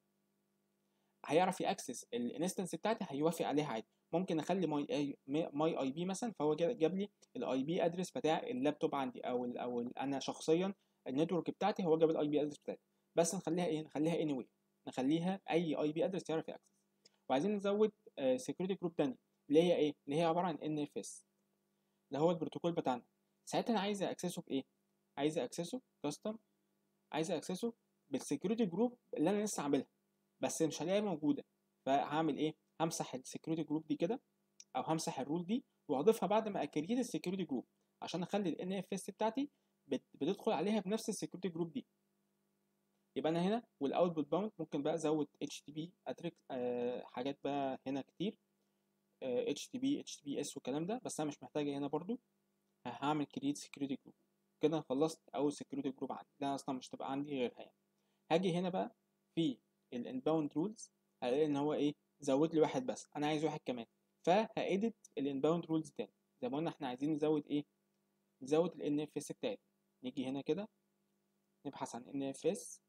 A: هيعرف ياكسس الانستنس بتاعتي هيوافق عليها عادي ممكن اخلي ماي اي ماي اي بي مثلا فهو جاب لي الاي بي ادرس بتاع اللابتوب عندي او ال او ال انا شخصيا النتورك بتاعتي هو جاب الاي بي ادرس بتاعتي بس نخليها ايه نخليها اني anyway. نخليها اي اي بي ادرس يعرف ياكسس وعايزين نزود سكيورتي جروب تاني اللي هي ايه اللي هي عباره عن ان اف اس اللي هو البروتوكول بتاعنا ساعتها انا عايز اكسسه بايه عايز اكسسه كاستم عايز اكسسه بالسكيورتي جروب اللي انا لسه عاملها بس مش هلاقيها موجوده فهعمل ايه همسح السكيورتي جروب دي كده او همسح الرول دي واضيفها بعد ما اكريت السكيورتي جروب عشان اخلي الان اف اس بتاعتي بتدخل عليها بنفس السكيورتي جروب دي يبقى انا هنا والاوتبوت باوند ممكن بقى ازود اتش تي بي اتريك آه حاجات بقى هنا كتير اتش تي بي اتش تي بي اس والكلام ده بس انا مش محتاجه هنا برضو هعمل كريت سكيورتي جروب كده خلصت اول سكيورتي جروب عندي ده اصلا مش تبقى عندي غيرها يعني هاجي هنا بقى في الانباوند رولز هلاقي ان هو ايه زود لي واحد بس انا عايز واحد كمان فهاديت الانباوند رولز تاني زي ما قلنا احنا عايزين نزود ايه نزود الان اف اس بتاعتنا نيجي هنا كده نبحث عن ان اف اس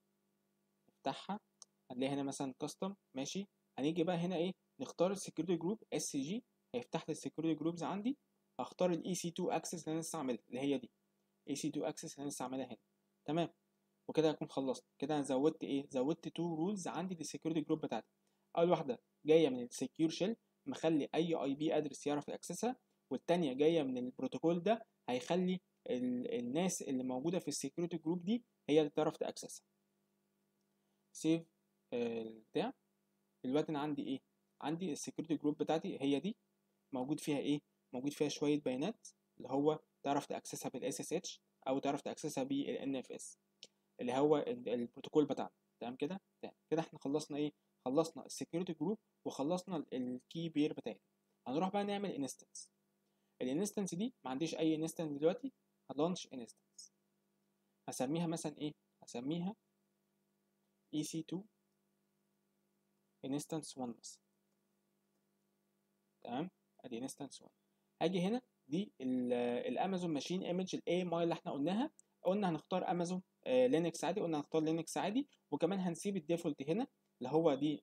A: نفتحها هنلاقي هنا مثلا كاستم ماشي هنيجي بقى هنا ايه نختار السكيورتي جروب اس جي هيفتح لي السكيورتي جروبز عندي هختار الاي سي 2 اكسس اللي انا لسه عاملها اللي هي دي اي سي 2 اكسس اللي انا لسه عاملها هنا تمام وكده هكون خلصت كده انا زودت ايه زودت تو رولز عندي للسكيورتي جروب بتاعتي اول واحده جايه من السكيور شيل مخلي اي اي بي ادرس يعرف ياكسسها والتانية جايه من البروتوكول ده هيخلي ال الناس اللي موجوده في السكيورتي جروب دي هي اللي تعرف تاكسسها سيف البتاع دلوقتي انا عندي ايه عندي السكيورتي جروب بتاعتي هي دي موجود فيها ايه موجود فيها شويه بيانات اللي هو تعرف تاكسسها بالاس اس اتش او تعرف تاكسسها بالان اف اس اللي هو البروتوكول بتاعنا تمام كده تمام كده احنا خلصنا ايه خلصنا السكيورتي جروب وخلصنا الكي بير بتاعتنا هنروح بقى نعمل انستنس الانستنس دي ما عنديش اي انستنس دلوقتي هلانش انستنس هسميها مثلا ايه هسميها EC2 instance 1 مثلا تمام ادي instance 1 هاجي هنا دي الامازون ماشين ايمج الاي ماي اللي احنا قلناها قلنا هنختار امازون لينكس عادي قلنا هنختار لينكس عادي وكمان هنسيب الديفولت هنا اللي هو دي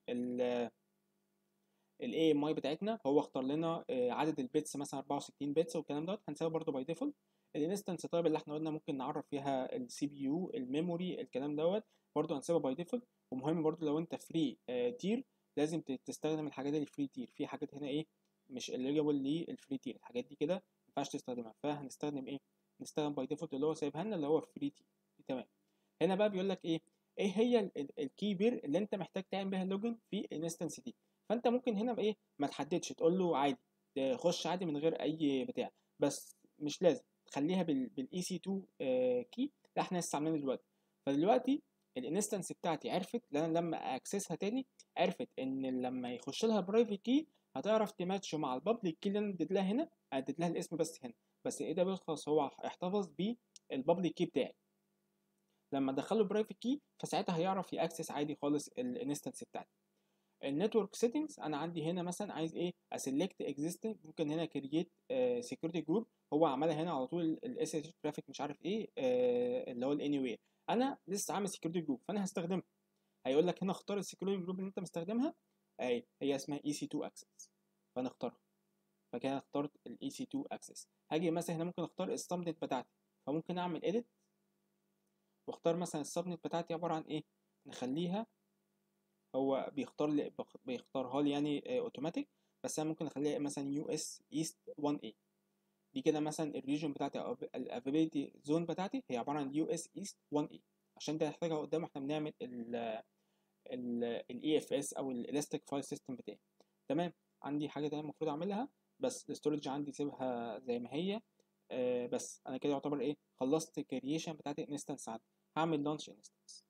A: الاي ام اي بتاعتنا هو اختار لنا عدد البيتس مثلا 64 بيتس والكلام دوت هنسيبه برده باي ديفولت الانستنس تايب اللي احنا قلنا ممكن نعرف فيها السي بي يو الميموري الكلام دوت برضه هنسيبها باي ديفولت ومهم برضه لو انت فري تير لازم تستخدم الحاجات اللي فري تير في حاجات هنا ايه مش eligible للفري تير الحاجات دي كده ما ينفعش تستخدمها فهنستخدم ايه نستخدم باي ديفولت اللي هو سايبها لنا اللي هو فري تير تمام هنا بقى بيقول لك ايه ايه هي الكي بير اللي انت محتاج تعمل بيها لوجن في الانستنس دي فانت ممكن هنا ايه ما تحددش تقول له عادي خش عادي من غير اي بتاع بس مش لازم تخليها بالاي سي 2 كي لا احنا لسه عاملينها دلوقتي فدلوقتي الانستنس بتاعتي عرفت لان لما اكسسها تاني عرفت ان لما يخش لها برايفت كي هتعرف تماتش مع البابليك كي اللي انا اديت لها هنا اديت لها الاسم بس هنا بس ايه ده خلاص هو احتفظ بالبابليك كي بتاعي لما ادخله برايفت كي فساعتها هيعرف ياكسس عادي خالص الانستنس بتاعتي النتورك سيتنجز انا عندي هنا مثلا عايز ايه اسلكت اكزيستنج ممكن هنا كرييت سكيورتي جروب هو عملها هنا على طول الاس اتش ترافيك مش عارف ايه آه اللي هو الاني وير انا لسه عامل سكيورتي جروب فانا هستخدمها هيقول لك هنا اختار السكيورتي جروب اللي انت مستخدمها اهي هي اسمها اي سي 2 اكسس فانا اختارها فكده اخترت الاي سي 2 اكسس هاجي مثلا هنا ممكن اختار السبنت بتاعتي فممكن اعمل اديت واختار مثلا السبنت بتاعتي عباره عن ايه نخليها هو بيختار لي بيختارها لي يعني اوتوماتيك بس انا ممكن اخليها مثلا يو اس ايست 1 اي دي كده مثلا الريجن بتاعتي او الافيلابيلتي زون بتاعتي هي عباره عن يو اس ايست 1 اي عشان ده نحتاجها قدام احنا بنعمل ال الاي اف اس او الالاستيك فايل سيستم بتاعي تمام عندي حاجه تانية المفروض اعملها بس الاستورج عندي سيبها زي ما هي آه بس انا كده يعتبر ايه خلصت الكرييشن بتاعت الانستنس عندي هعمل لانش انستنس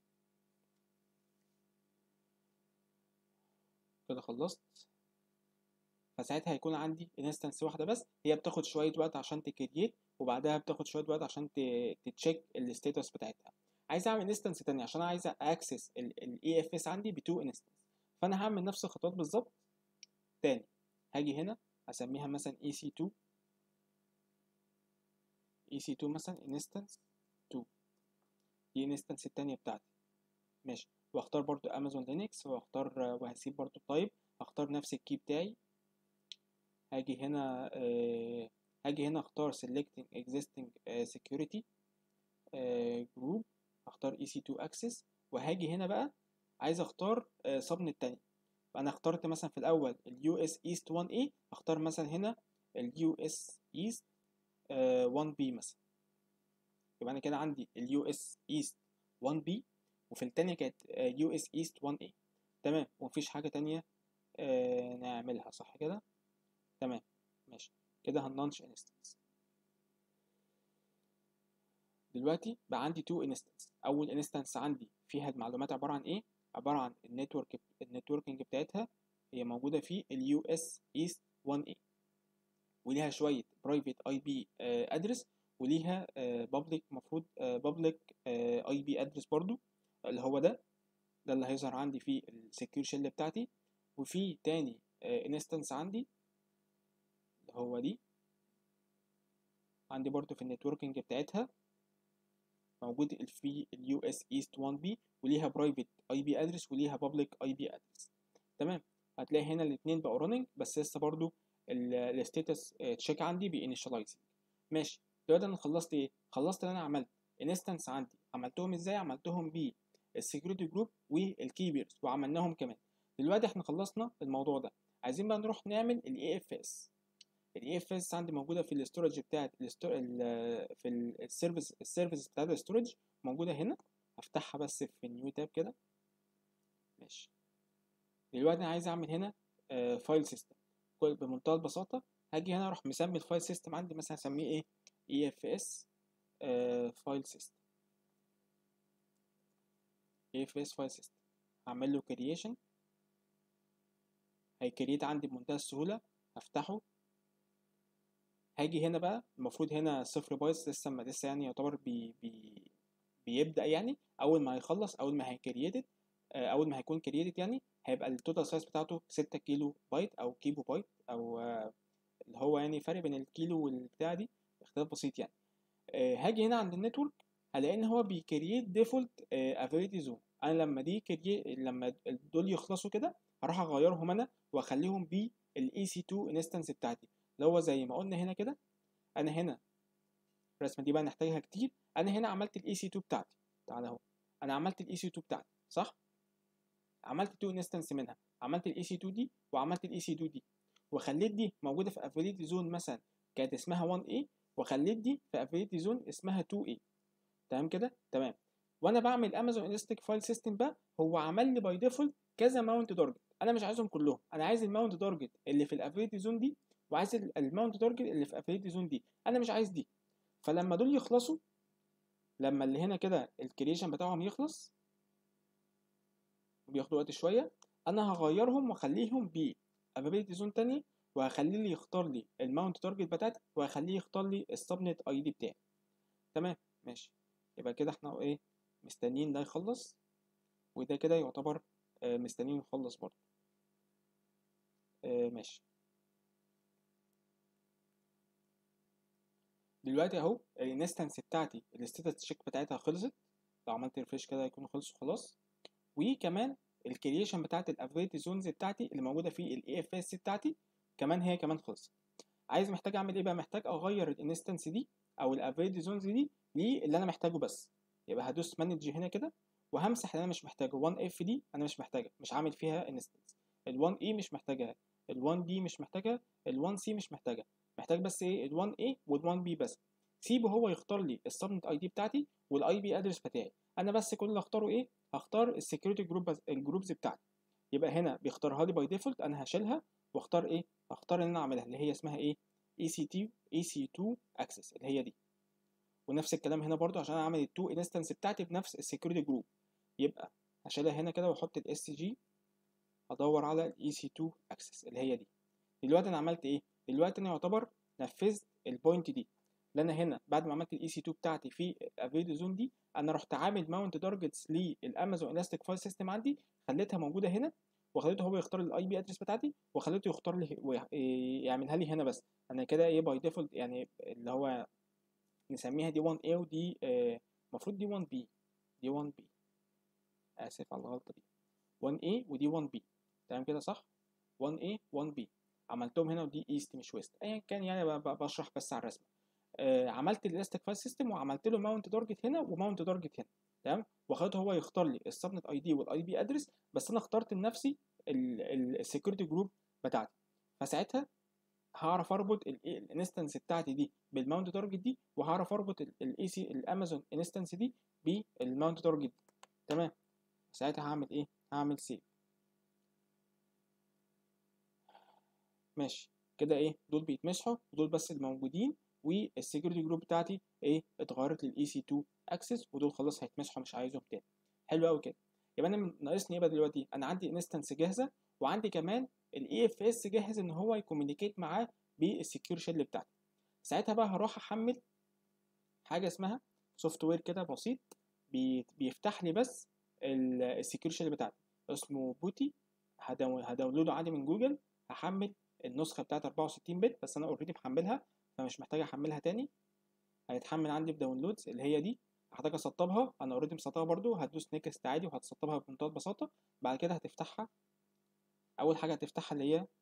A: كده خلصت فساعتها هيكون عندي انستنس واحده بس هي بتاخد شويه وقت عشان تكريت وبعدها بتاخد شويه وقت عشان تتشيك الستاتس بتاعتها عايز اعمل انستنس تانية عشان عايز اكسس الاي اف اس عندي بتو انستنس فانا هعمل نفس الخطوات بالظبط تاني هاجي هنا اسميها مثلا اي سي 2 اي سي 2 مثلا انستنس 2 دي انستنس التانية بتاعتي ماشي واختار برضو امازون لينكس واختار وهسيب برضو التايب هختار نفس الكي بتاعي هاجي هنا آه هاجي هنا اختار selecting existing آه security آه group هختار EC2 access وهاجي هنا بقى عايز اختار آه subnet تاني فانا اخترت مثلا في الاول ال US East 1A هختار مثلا هنا ال US East آه 1B مثلا يبقى انا كده عندي ال US East 1B وفي التانية كانت يو اس ايست 1 a تمام ومفيش حاجة تانية آه نعملها صح كده تمام ماشي كده هنلانش انستنس دلوقتي بقى عندي تو انستنس اول انستنس عندي فيها المعلومات عبارة عن ايه عبارة عن النتورك النتوركينج بتاعتها هي موجودة في اليو اس ايست 1 a وليها شوية برايفت اي بي ادرس وليها بابليك المفروض بابليك اي بي ادرس برضو اللي هو ده ده اللي هيظهر عندي في السكيور شيل بتاعتي وفي تاني انستنس عندي اللي هو دي عندي برضو في النتوركينج بتاعتها موجود في اليو اس ايست 1 بي وليها برايفت اي بي ادرس وليها بابليك اي بي ادرس تمام هتلاقي هنا الاثنين بقوا راننج بس لسه برضو الستاتس تشيك عندي بينيشاليزنج ماشي دلوقتي انا خلصت ايه خلصت اللي انا عملت انستنس عندي عملتهم ازاي عملتهم بالسكيورتي جروب والكي بيرز وعملناهم كمان دلوقتي احنا خلصنا الموضوع ده عايزين بقى نروح نعمل الاي اف اس الاي اف اس عندي موجوده في الاستورج بتاعت في السيرفيس السيرفيس بتاعت الاستورج موجوده هنا هفتحها بس في نيو تاب كده ماشي دلوقتي انا عايز اعمل هنا فايل سيستم بمنتهى البساطه هاجي هنا اروح مسمي الفايل سيستم عندي مثلا هسميه ايه اي اف اس فايل سيستم اي اف اس فايل سيستم هعمل له كرييشن هيكريت عندي بمنتهى السهوله هفتحه هاجي هنا بقى المفروض هنا صفر بايتس لسه ما لسه يعني يعتبر بي بي بيبدا يعني اول ما هيخلص اول ما هيكرييتد اول ما هيكون كرييتد يعني هيبقى التوتال سايز بتاعته 6 كيلو بايت او كيبو بايت او اللي هو يعني فرق بين الكيلو والبتاع دي اختلاف بسيط يعني هاجي هنا عند النتورك هلاقي ان هو بيكرييت ديفولت افيليتي زون انا لما دي كرييت لما دول يخلصوا كده هروح اغيرهم انا واخليهم بالاي سي 2 انستنس بتاعتي اللي هو زي ما قلنا هنا كده انا هنا الرسمه دي بقى نحتاجها كتير انا هنا عملت الاي سي 2 بتاعتي تعالى اهو انا عملت الاي سي 2 بتاعتي صح عملت 2 انستنس منها عملت الاي سي 2 دي وعملت الاي سي 2 دي وخليت دي موجوده في افيليتي زون مثلا كانت اسمها 1 a وخليت دي في افيليتي زون اسمها 2 a تمام كده تمام وانا بعمل امازون انستيك فايل سيستم بقى هو عمل لي باي ديفولت كذا ماونت تارجت انا مش عايزهم كلهم انا عايز الماونت تارجت اللي في الافيليتي زون دي وعايز الماونت تارجت اللي في افيليتي زون دي انا مش عايز دي فلما دول يخلصوا لما اللي هنا كده الكريشن بتاعهم يخلص بياخدوا وقت شويه انا هغيرهم واخليهم ب افيليتي زون تانية وهخليه لي يختار لي الماونت تارجت بتاعتي وهخليه يختار لي السبنت اي دي بتاعي تمام ماشي يبقى كده احنا ايه مستنيين ده يخلص وده كده يعتبر آه مستنيين يخلص برضه آه ماشي دلوقتي اهو الانستنس بتاعتي الستاتس تشيك بتاعتها خلصت لو عملت ريفريش كده هيكونوا خلصوا خلاص وكمان الكرييشن بتاعت الافيليتي زونز بتاعتي اللي موجوده في الاي اف اس بتاعتي كمان هي كمان خلصت عايز محتاج اعمل ايه بقى محتاج اغير الانستنس دي او الافيليتي زونز دي للي انا محتاجه بس يبقى هدوس مانج هنا كده وهمسح اللي انا مش محتاجه 1 اف دي انا مش محتاجها مش عامل فيها انستنس ال 1 اي مش محتاجها ال 1 دي مش محتاجها ال 1 سي مش محتاجها محتاج بس ايه ال 1 a وال 1 b بس سيبه هو يختار لي السبنت اي دي بتاعتي والاي بي ادرس بتاعي انا بس كل اللي اختاره ايه هختار السكيورتي جروب الجروبز بتاعتي يبقى هنا بيختارها لي باي ديفولت انا هشيلها واختار ايه هختار ان انا اعملها اللي هي اسمها ايه اي سي تي اي سي 2 اكسس اللي هي دي ونفس الكلام هنا برضو عشان اعمل التو انستنس بتاعتي بنفس السكيورتي جروب يبقى هشيلها هنا كده واحط الاس جي ادور على الاي سي 2 اكسس اللي هي دي دلوقتي انا عملت ايه دلوقتي انا يعتبر نفذت البوينت دي اللي انا هنا بعد ما عملت الاي سي 2 بتاعتي في الافيلي زون دي انا رحت عامل ماونت تارجتس للامازون الاستيك فايل سيستم عندي خليتها موجوده هنا وخليته هو يختار الاي بي ادرس بتاعتي وخليته يختار لي يعملها لي هنا بس انا كده ايه باي ديفولت يعني اللي هو نسميها دي 1 a ودي المفروض دي 1 b دي 1 b اسف على الغلطه دي 1 a ودي 1 b تمام كده صح 1 a 1 b عملتهم هنا ودي ايست مش ويست ايا كان يعني بشرح بس على الرسمه آه عملت الاستيك فايل سيستم وعملت له ماونت تارجت هنا وماونت تارجت هنا تمام وخليته هو يختار لي السبنت اي دي والاي بي ادرس بس انا اخترت لنفسي السكيورتي جروب بتاعتي فساعتها هعرف اربط الانستنس بتاعتي دي بالماونت تارجت دي وهعرف اربط الاي سي الامازون انستنس دي بالماونت تارجت تمام ساعتها هعمل ايه هعمل سيف ماشي كده ايه دول بيتمسحوا ودول بس الموجودين والسكيورتي جروب بتاعتي ايه اتغيرت للاي سي 2 اكسس ودول خلاص هيتمسحوا مش عايزهم تاني حلو قوي كده يبقى انا ناقصني ايه بقى دلوقتي انا عندي انستنس جاهزه وعندي كمان الاي اف اس جاهز ان هو يكومينيكيت معاه بالسكيور شيل بتاعتي ساعتها بقى هروح احمل حاجه اسمها سوفت وير كده بسيط بيفتح لي بس السكيور شيل بتاعتي اسمه بوتي هداونلوده عادي من جوجل هحمل النسخه بتاعت 64 بت بس انا اوريدي محملها فمش محتاج احملها تاني هيتحمل عندي في داونلودز اللي هي دي هحتاج اسطبها انا اوريدي مسطبها برضو هتدوس نيكست عادي وهتسطبها بمنتهى البساطه بعد كده هتفتحها اول حاجه هتفتحها اللي هي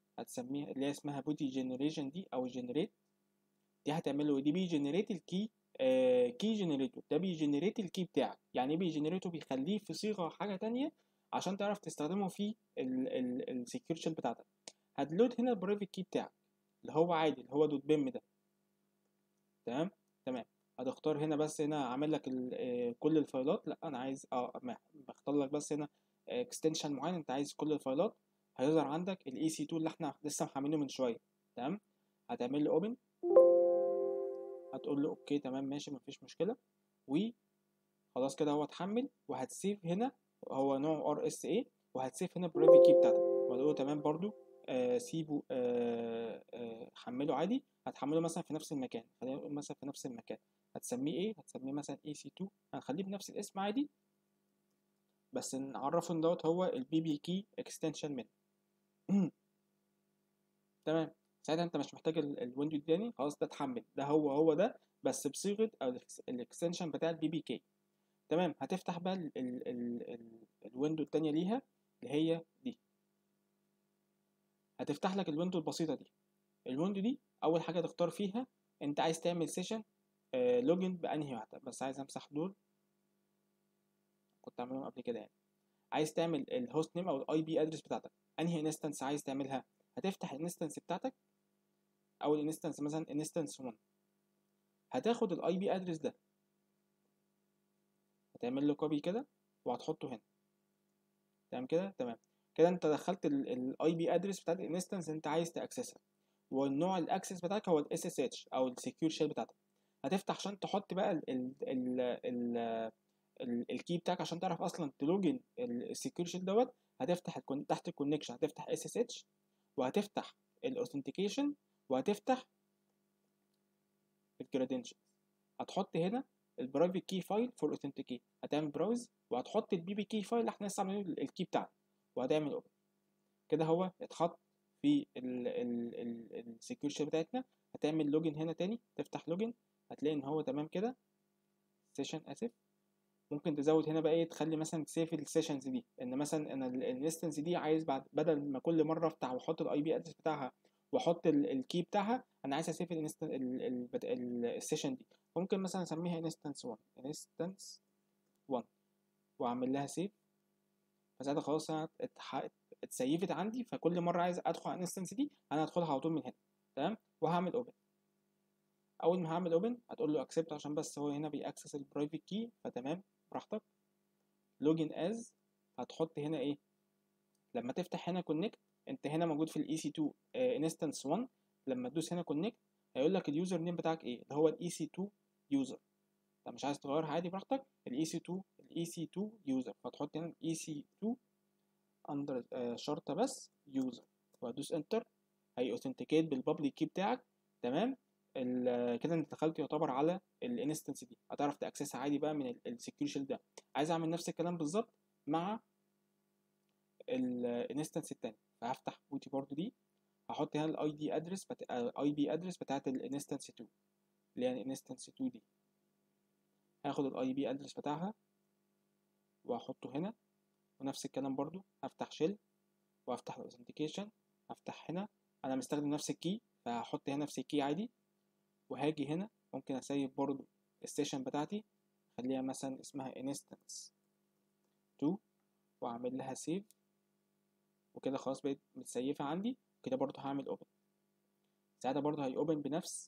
A: هتسميها اللي هي اسمها بودي جنريشن دي او جنريت دي هتعمل له دي بي جنريت الكي كي جنريتور ده بيجنريت الكي بتاعك يعني ايه بيجنريته بيخليه في صيغه حاجه تانية عشان تعرف تستخدمه في السكيور شيل بتاعتك هتلود هنا البرايفت كي بتاعك اللي هو عادي اللي هو دوت بيم ده تمام تمام هتختار هنا بس هنا عامل لك كل الفايلات لا انا عايز اه بختار لك بس هنا اكستنشن معين انت عايز كل الفايلات هيظهر عندك الاي سي 2 اللي احنا لسه محملينه من شويه تمام هتعمل له اوبن هتقول له اوكي تمام ماشي مفيش مشكله و خلاص كده هو اتحمل وهتسيف هنا هو نوع ار اس اي وهتسيف هنا البرايفت كي بتاعتك وهتقول له تمام برضو آه سيبه آه آه حمله عادي هتحمله مثلا في نفس المكان خلينا نقول مثلا في نفس المكان هتسميه ايه هتسميه مثلا اي سي 2 هنخليه بنفس الاسم عادي بس نعرفه ان دوت هو البي بي كي اكستنشن من تمام ساعتها انت مش محتاج الويندو التاني خلاص ده اتحمل ده هو هو ده بس بصيغه او الاكستنشن بتاع البي بي كي تمام هتفتح بقى ال ال ال ال الويندو التانية ليها اللي هي دي هتفتح لك الويندو البسيطة دي الويندو دي أول حاجة تختار فيها أنت عايز تعمل سيشن آه لوجن بأنهي واحدة بس عايز أمسح دول كنت عاملهم قبل كده يعني عايز تعمل الهوست نيم أو الأي بي أدرس بتاعتك أنهي انستنس عايز تعملها هتفتح الانستنس بتاعتك أو الانستنس مثلا انستنس 1 هتاخد الاي بي ادرس ده هتعمل له كوبي كده وهتحطه هنا تمام كده تمام كده انت دخلت الاي بي ادرس بتاعت الانستنس انت عايز تاكسسها والنوع الاكسس بتاعك هو الاس اس اتش او السكيور شيل بتاعتك هتفتح عشان تحط بقى ال ال ال ال الكي بتاعك عشان تعرف اصلا تلوجن السكيور شيل دوت هتفتح تحت الكونكشن هتفتح اس اس اتش وهتفتح الاوثنتيكيشن وهتفتح الكريدنشال هتحط هنا البرايفت كي فايل فور اوثنتيكيت هتعمل براوز وهتحط البي بي كي فايل اللي احنا لسه عاملينه الكي بتاعنا وهتعمل اوبن كده هو اتحط في السكيور شيل بتاعتنا هتعمل لوجن هنا تاني تفتح لوجن هتلاقي ان هو تمام كده سيشن اسف ممكن تزود هنا بقى ايه تخلي مثلا تسيف السيشنز دي ان مثلا انا الانستنس دي عايز بعد بدل ما كل مره افتح واحط الاي بي ادرس بتاعها واحط الكي بتاعها انا عايز اسيف السيشن دي ممكن مثلا اسميها انستنس 1 انستنس 1 واعمل لها سيف فساعتها خلاص انا اتسيفت عندي فكل مره عايز ادخل على الانستنس دي انا هدخلها على طول من هنا تمام وهعمل اوبن اول ما هعمل اوبن هتقول له اكسبت عشان بس هو هنا بيأكسس البرايفت كي فتمام براحتك لوجن از هتحط هنا ايه لما تفتح هنا كونكت انت هنا موجود في الاي سي 2 انستنس 1 لما تدوس هنا كونكت هيقول لك اليوزر نيم بتاعك ايه اللي هو الاي سي 2 يوزر انت مش عايز تغيرها عادي براحتك الاي سي 2 الاي سي 2 يوزر فتحط هنا الاي سي 2 اندر شرطه بس يوزر وهدوس انتر هي اوثنتيكيت بالبابليك كي بتاعك تمام كده انت دخلت يعتبر على الانستنس دي هتعرف تاكسسها عادي بقى من السكيور شيل ده عايز اعمل نفس الكلام بالظبط مع الانستنس التاني فهفتح بوتي برضو دي هحط هنا الاي دي ادرس اي بي ادرس بتاعت الانستنس 2 اللي هي الانستنس 2 دي هاخد الاي بي ادرس بتاعها وهحطه هنا ونفس الكلام برضو هفتح شيل وهفتح الاوثنتيكيشن هفتح هنا انا مستخدم نفس الكي فهحط هنا نفس الكي عادي وهاجي هنا ممكن اسيب برضو السيشن بتاعتي خليها مثلا اسمها انستنس 2 واعمل لها سيف وكده خلاص بقت متسيفة عندي كده برضو هعمل اوبن ساعتها برضو هي اوبن بنفس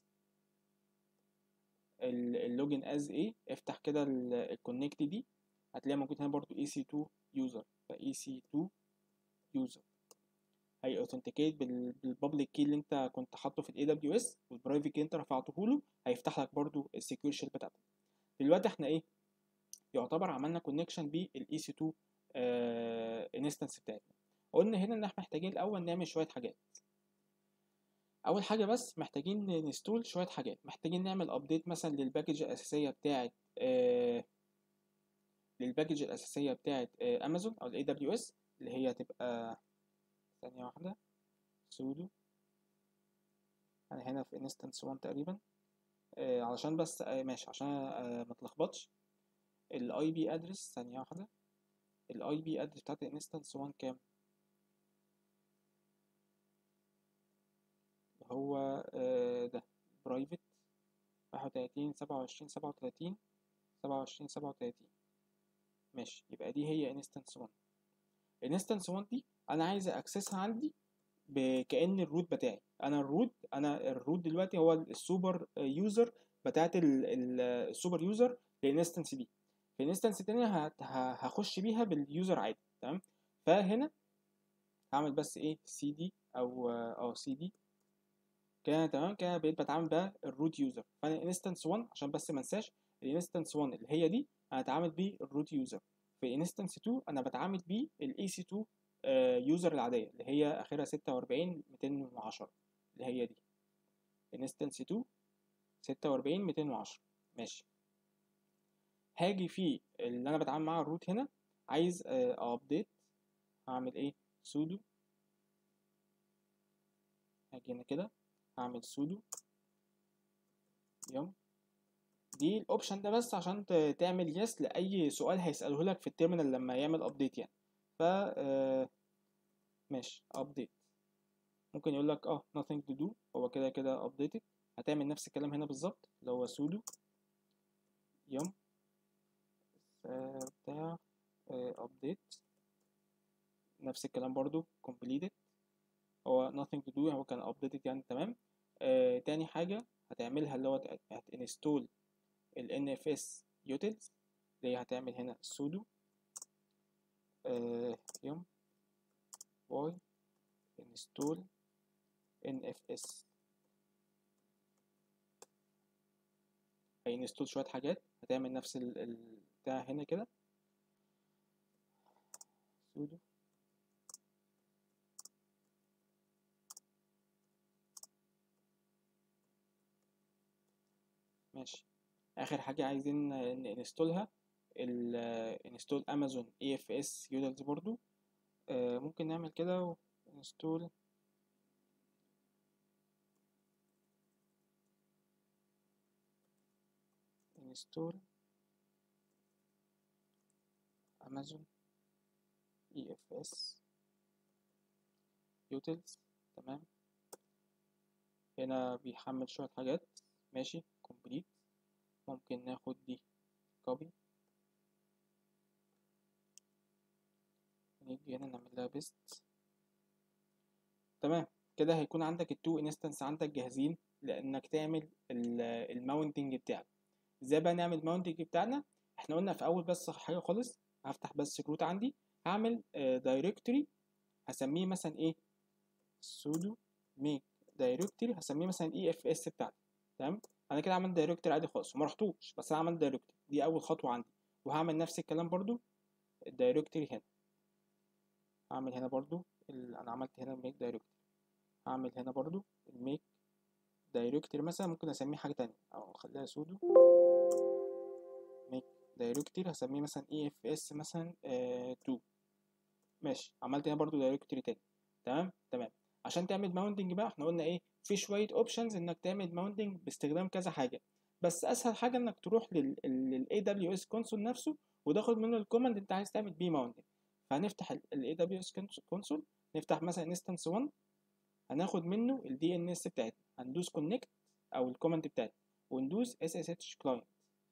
A: اللوجن از ايه افتح كده الكونكت دي هتلاقي موجود هنا برضو اي سي 2 يوزر فاي سي 2 يوزر هي اوثنتيكيت بالبابليك كي اللي انت كنت حاطه في الاي دبليو اس والبرايفت كي انت رفعته له هيفتح لك برضو السكيور شيل بتاعتك دلوقتي احنا ايه يعتبر عملنا كونكشن بالاي سي 2 انستنس بتاعتنا قلنا هنا ان احنا محتاجين الاول نعمل شويه حاجات اول حاجه بس محتاجين نستول شويه حاجات محتاجين نعمل ابديت مثلا للباكج الاساسيه بتاعه آه للباكج الاساسيه بتاعه آه امازون او الاي دبليو اس اللي هي هتبقى ثانيه واحده سودو انا هنا في انستنس 1 تقريبا آه علشان بس آه ماشي عشان آه ما اتلخبطش الاي بي ادرس ثانيه واحده الاي بي ادرس بتاعت الانستنس 1 كام هو ده برايفت واحد وتلاتين سبعة وعشرين سبعة وتلاتين سبعة وعشرين سبعة وتلاتين ماشي يبقى دي هي انستنس 1 انستنس 1 دي انا عايز اكسسها عندي كأن الروت بتاعي انا الروت انا الروت دلوقتي هو السوبر يوزر بتاعت ال- ال- السوبر يوزر للانستنس دي في الانستنس التانية هت- ه- هخش بيها باليوزر عادي تمام فهنا هعمل بس ايه سي دي او اه سي دي كده تمام كده بقيت بتعامل بقى الروت يوزر فانا انستنس 1 عشان بس ما انساش الانستنس 1 اللي هي دي انا هتعامل بيه الروت يوزر في انستنس 2 انا بتعامل بيه الاي سي 2 يوزر العاديه اللي هي اخرها 46 210 اللي هي دي انستنس 2 46 210 ماشي هاجي في اللي انا بتعامل معاه الروت هنا عايز ابديت هعمل ايه سودو هاجي هنا كده هعمل سودو يوم دي الاوبشن ده بس عشان ت- تعمل يس لاي سؤال هيساله لك في التيرمينال لما يعمل ابديت يعني ف آه، ماشي ابديت ممكن يقول لك اه nothing to do هو كده كده updated هتعمل نفس الكلام هنا بالظبط اللي هو sudo يوم بتاع آه، update نفس الكلام برضو completed هو nothing to do هو كان updated يعني تمام آه تاني حاجة هتعملها اللي هو هت- هتinstall ال NFS utils اللي هي هتعمل هنا sudo آه يوم y install nfs هينستول شوية حاجات هتعمل نفس ال ال- بتاع هنا كده sudo ماشي آخر حاجة عايزين ننستولها ال انستول امازون اي اف اس يودلز برضو آه ممكن نعمل كده ونستول انستول امازون اي اف اس يوتيلز تمام هنا بيحمل شوية حاجات ماشي كومبليت ممكن ناخد دي كوبي نيجي هنا نعمل لها بيست تمام كده هيكون عندك التو انستنس عندك جاهزين لانك تعمل الماونتنج بتاعك ازاي بقى نعمل الماونتنج بتاعنا احنا قلنا في اول بس حاجه خالص هفتح بس الروت عندي هعمل دايركتوري هسميه مثلا ايه sudo make دايركتوري هسميه مثلا اي اف اس بتاعتي تمام انا كده عملت دايركتوري عادي خالص وما رحتوش بس انا عملت دايركتوري دي اول خطوه عندي وهعمل نفس الكلام برضو الدايركتوري هنا هعمل هنا برضو ال... انا عملت هنا الميك دايركتوري هعمل هنا برضو الميك دايركتوري مثلا ممكن اسميه حاجه تانية او اخليها سودو ميك دايركتوري هسميه مثلا اي اف اس مثلا 2 ماشي عملت هنا برضو دايركتوري تاني تمام تمام عشان تعمل ماونتنج بقى احنا قلنا ايه في شويه اوبشنز انك تعمل ماونتنج باستخدام كذا حاجه بس اسهل حاجه انك تروح للاي دبليو اس كونسول نفسه وتاخد منه الكوماند انت عايز تعمل بيه ماونتنج فهنفتح الاي دبليو اس كونسول نفتح مثلا انستنس 1 هناخد منه الدي ان اس بتاعتنا هندوس كونكت او الكوماند بتاعتنا وندوس اس اس اتش كلاينت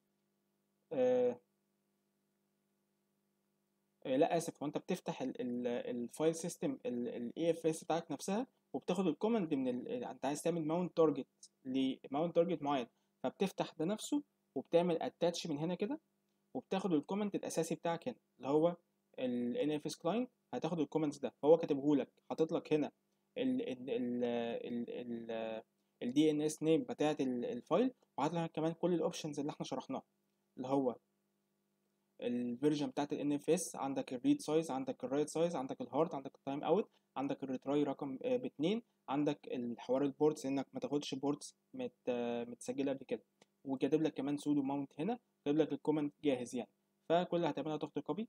A: لا اسف هو انت بتفتح الفايل سيستم الاي اف اس بتاعك نفسها وبتاخد الكوماند من ال... انت عايز تعمل ماونت تارجت لماونت تارجت معين فبتفتح ده نفسه وبتعمل اتاتش من هنا كده وبتاخد الكومنت الاساسي بتاعك هنا اللي هو ال NFS client هتاخد الكومنتس ده هو كاتبه لك حاطط لك هنا ال ال ال ال ال ال DNS name بتاعت الفايل وحاطط لك كمان كل الاوبشنز اللي احنا شرحناها اللي هو الفيرجن بتاعت ال NFS عندك الريد سايز عندك الرايت سايز عندك الهارد عندك التايم اوت عندك الريتراي رقم باتنين عندك الحوار البورتس انك ما تاخدش بورتس مت متسجله قبل كده وكاتب لك كمان سودو ماونت هنا كاتب لك الكومنت جاهز يعني فكل اللي هتعملها تاخد كوبي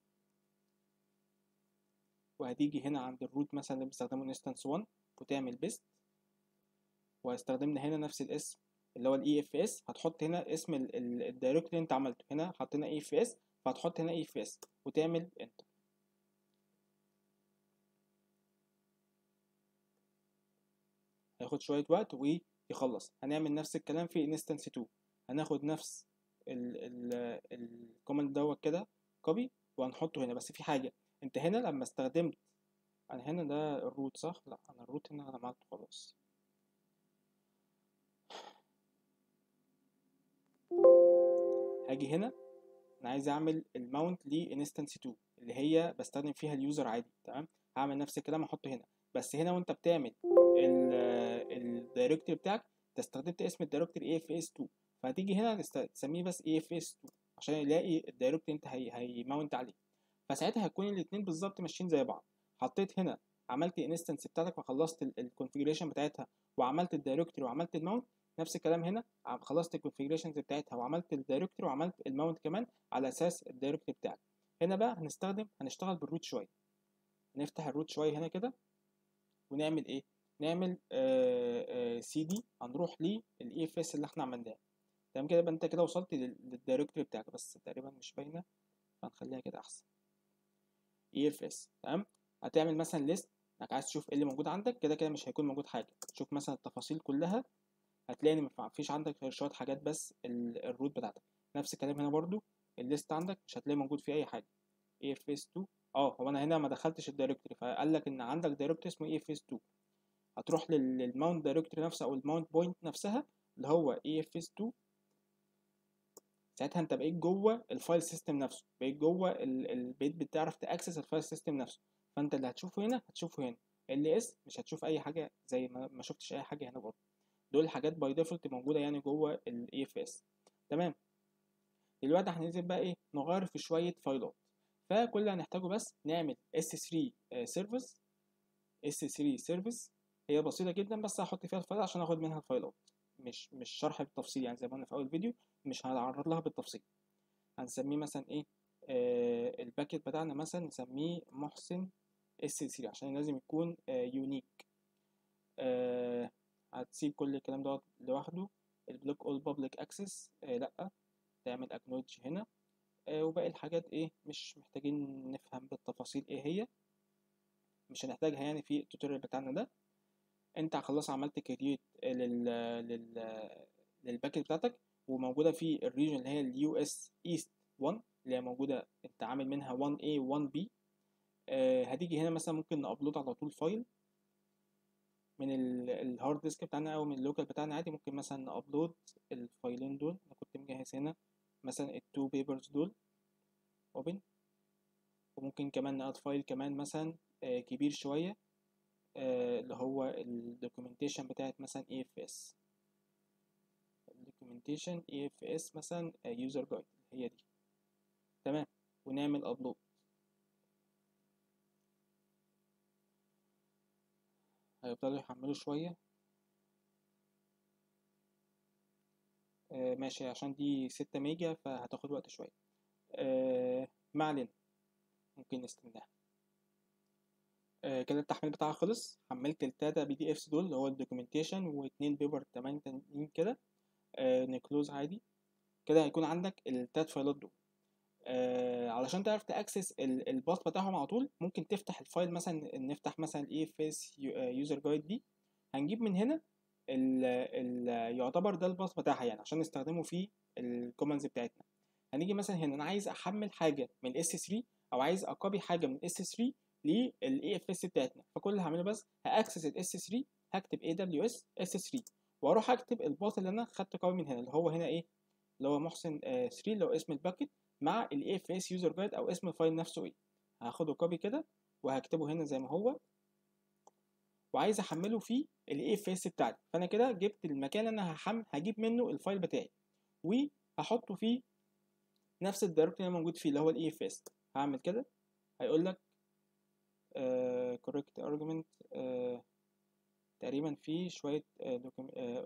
A: وهتيجي هنا عند الروت مثلا اللي بنستخدمه انستنس 1 وتعمل بيست وهستخدمنا هنا نفس الاسم اللي هو الاي اف اس هتحط هنا اسم الدايركت اللي انت عملته هنا حطينا اي اف اس فهتحط هنا اي اف اس وتعمل انتر هياخد شويه وقت ويخلص هنعمل نفس الكلام في انستنس 2 هناخد نفس الكوماند دوت كده كوبي وهنحطه هنا بس في حاجه انت هنا لما استخدمت انا هنا ده الروت صح لا انا الروت هنا انا عملته خلاص هاجي هنا انا عايز اعمل الماونت لانستنس 2 اللي هي بستخدم فيها اليوزر عادي تمام هعمل نفس الكلام احطه هنا بس هنا وانت بتعمل الدايركتوري بتاعك انت استخدمت اسم الدايركتوري اي اف اس 2 فهتيجي هنا تسميه بس اي اف اس 2 عشان يلاقي الدايركتوري انت هي هيماونت عليه فساعتها هيكون الاثنين بالظبط ماشيين زي بعض حطيت هنا عملت الانستنس بتاعتك وخلصت الكونفيجريشن بتاعتها وعملت الدايركتوري وعملت الماونت نفس الكلام هنا خلصت الكونفيجريشنز بتاعتها وعملت الدايركتوري وعملت الماونت كمان على اساس الدايركتوري بتاعك هنا بقى هنستخدم هنشتغل بالروت شويه نفتح الروت شويه هنا كده ونعمل ايه نعمل سي دي هنروح للاي اف اس اللي احنا عملناه تمام كده يبقى انت كده وصلت للدايركتوري بتاعك بس تقريبا مش باينه فنخليها كده احسن اي اف اس تمام هتعمل مثلا ليست انك عايز تشوف ايه اللي موجود عندك كده كده مش هيكون موجود حاجه تشوف مثلا التفاصيل كلها هتلاقي ان مفيش عندك غير شويه حاجات بس الروت بتاعتك نفس الكلام هنا برضو الليست عندك مش هتلاقي موجود فيه اي حاجه اي اف اس 2 اه هو انا هنا ما دخلتش الدايركتوري فقال لك ان عندك دايركتوري اسمه اي اف اس 2 هتروح للماونت دايركتوري نفسها او الماونت بوينت نفسها اللي هو اي اف اس 2 ساعتها انت بقيت جوه الفايل سيستم نفسه بقيت جوه البيت بتعرف تاكسس الفايل سيستم نفسه فانت اللي هتشوفه هنا هتشوفه هنا ال اس مش هتشوف اي حاجه زي ما ما شفتش اي حاجه هنا برضه دول حاجات باي ديفولت موجوده يعني جوه الاي اف اس تمام دلوقتي هننزل بقى ايه نغير في شويه فايلات فكل اللي هنحتاجه بس نعمل s3 سيرفيس s3 سيرفيس هي بسيطه جدا بس هحط فيها الفايل عشان اخد منها الفايلات مش مش شرح بالتفصيل يعني زي ما قلنا في اول فيديو مش هنعرض لها بالتفصيل هنسميه مثلا ايه آه الباكت بتاعنا مثلا نسميه محسن اس 3 عشان لازم يكون آه يونيك آه هتسيب كل الكلام دوت لوحده البلوك اول بابليك اكسس لا تعمل اكنولج هنا آه وباقي الحاجات ايه مش محتاجين نفهم بالتفاصيل ايه هي مش هنحتاجها يعني في التوتوريال بتاعنا ده انت خلاص عملت كرييت لل لل للباكت بتاعتك وموجوده في الريجن اللي هي اليو اس ايست 1 اللي هي موجوده انت عامل منها 1A 1B آه هتيجي هنا مثلا ممكن نابلود على طول فايل من الهارد ديسك بتاعنا او من اللوكال بتاعنا عادي ممكن مثلا نابلود الفايلين دول انا كنت مجهز هنا مثلا التو بيبرز دول اوبن وممكن كمان نقعد فايل كمان مثلا آه كبير شويه آه اللي هو الدوكيومنتيشن بتاعت مثلا EFS الدوكيومنتيشن EFS مثلا يوزر جايد هي دي تمام ونعمل ابلود هيفضلوا يحملوا شوية آه ماشي عشان دي ستة ميجا فهتاخد وقت شوية آه ما علينا ممكن نستناها آه كده التحميل بتاعها خلص حملت التلاتة بي دي افس دول اللي هو الدوكيومنتيشن واتنين بيبر تمانية تانيين كده آه نكلوز عادي كده هيكون عندك التلات فايلات دول آه علشان تعرف تاكسس الباث بتاعهم على طول ممكن تفتح الفايل مثلا نفتح مثلا الاي اف اس يوزر جايد دي هنجيب من هنا ال ال يعتبر ده الباث بتاعها يعني عشان نستخدمه في الكومنز بتاعتنا هنيجي مثلا هنا انا عايز احمل حاجه من اس 3 او عايز اكوبي حاجه من اس 3 للاي اف اس بتاعتنا فكل اللي هعمله بس هاكسس الاس 3 هكتب اي دبليو اس اس 3 واروح اكتب الباث اللي انا خدته كوبي من هنا اللي هو هنا ايه اللي هو محسن 3 اللي هو اسم الباكت مع الاي اف اس يوزر جايد او اسم الفايل نفسه ايه هاخده كوبي كده وهكتبه هنا زي ما هو وعايز احمله في الاي اف اس بتاعتي فانا كده جبت المكان اللي انا هحمل هجيب منه الفايل بتاعي وهحطه في نفس الدايركتوري اللي موجود فيه اللي هو الاي اف اس هعمل كده هيقول لك uh, correct argument uh, تقريبا في شويه uh,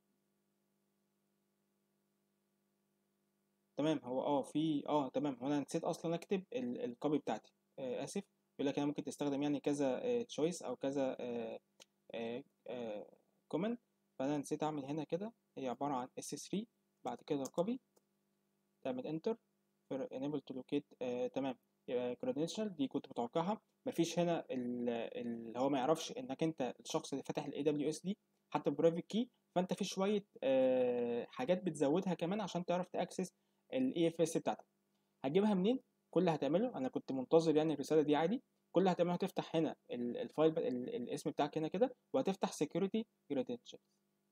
A: تمام هو اه في اه تمام هو انا نسيت اصلا اكتب الكوبي بتاعتي آه اسف يقول لك انا ممكن تستخدم يعني كذا تشويس او كذا كومنت فانا نسيت اعمل هنا كده هي عباره عن اس 3 بعد كده كوبي تعمل انتر enable to locate آه تمام credential دي كنت متوقعها مفيش هنا اللي هو ما يعرفش انك انت الشخص اللي فاتح الاي دبليو اس دي حتى برايفت كي فانت في شويه آه حاجات بتزودها كمان عشان تعرف تاكسس الاي اف اس بتاعتك هتجيبها منين كل اللي هتعمله انا كنت منتظر يعني الرساله دي عادي كل اللي هتعمله هتفتح هنا ال- الفايل ب- ال- الاسم بتاعك هنا كده وهتفتح security credentials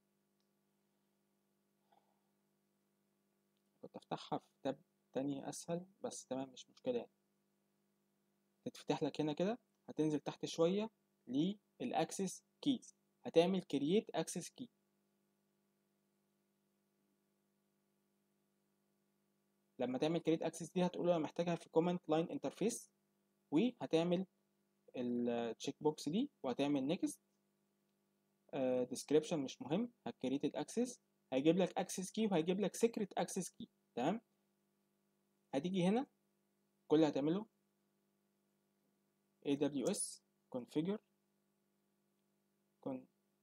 A: كنت افتحها في تاب تاني اسهل بس تمام مش مشكله يعني تتفتح لك هنا كده هتنزل تحت شويه للاكسس كيز هتعمل كرييت اكسس كي لما تعمل كرييت اكسس دي هتقول له انا محتاجها في كومنت لاين انترفيس وهتعمل التشيك بوكس دي وهتعمل نيكست ديسكريبشن مش مهم هتكريت الاكسس هيجيب لك اكسس كي وهيجيب لك سيكريت اكسس كي تمام هتيجي هنا كل اللي هتعمله AWS configure con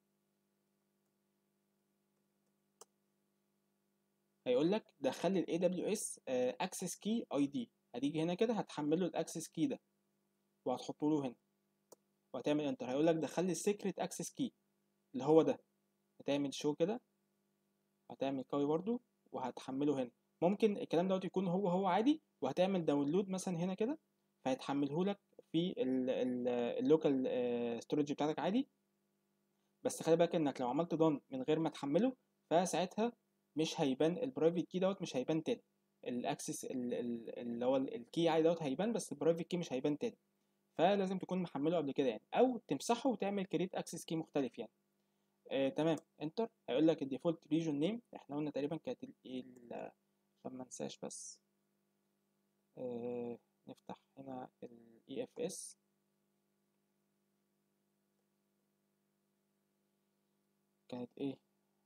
A: هيقول لك دخل لي ال AWS آه، access key ID هتيجي هنا كده هتحمله الاكسس كي ده وهتحطه له هنا وهتعمل انتر هيقول لك دخل لي السيكريت اكسس كي اللي هو ده هتعمل شو كده هتعمل كوي برضو وهتحمله هنا ممكن الكلام دوت يكون هو هو عادي وهتعمل داونلود مثلا هنا كده فهيتحمله لك في اللوكال ستورج بتاعتك عادي بس خلي بالك انك لو عملت دون من غير ما تحمله فساعتها مش هيبان البرايفت كي دوت مش هيبان تاني الاكسس اللي هو الكي عادي دوت هيبان بس البرايفت كي مش هيبان تاني فلازم تكون محمله قبل كده يعني او تمسحه وتعمل كريت اكسس كي مختلف يعني آه تمام انتر هيقول لك الديفولت ريجون نيم احنا قلنا تقريبا كانت الايه ال- عشان ما انساش بس آه نفتح هنا ال EFS كانت ايه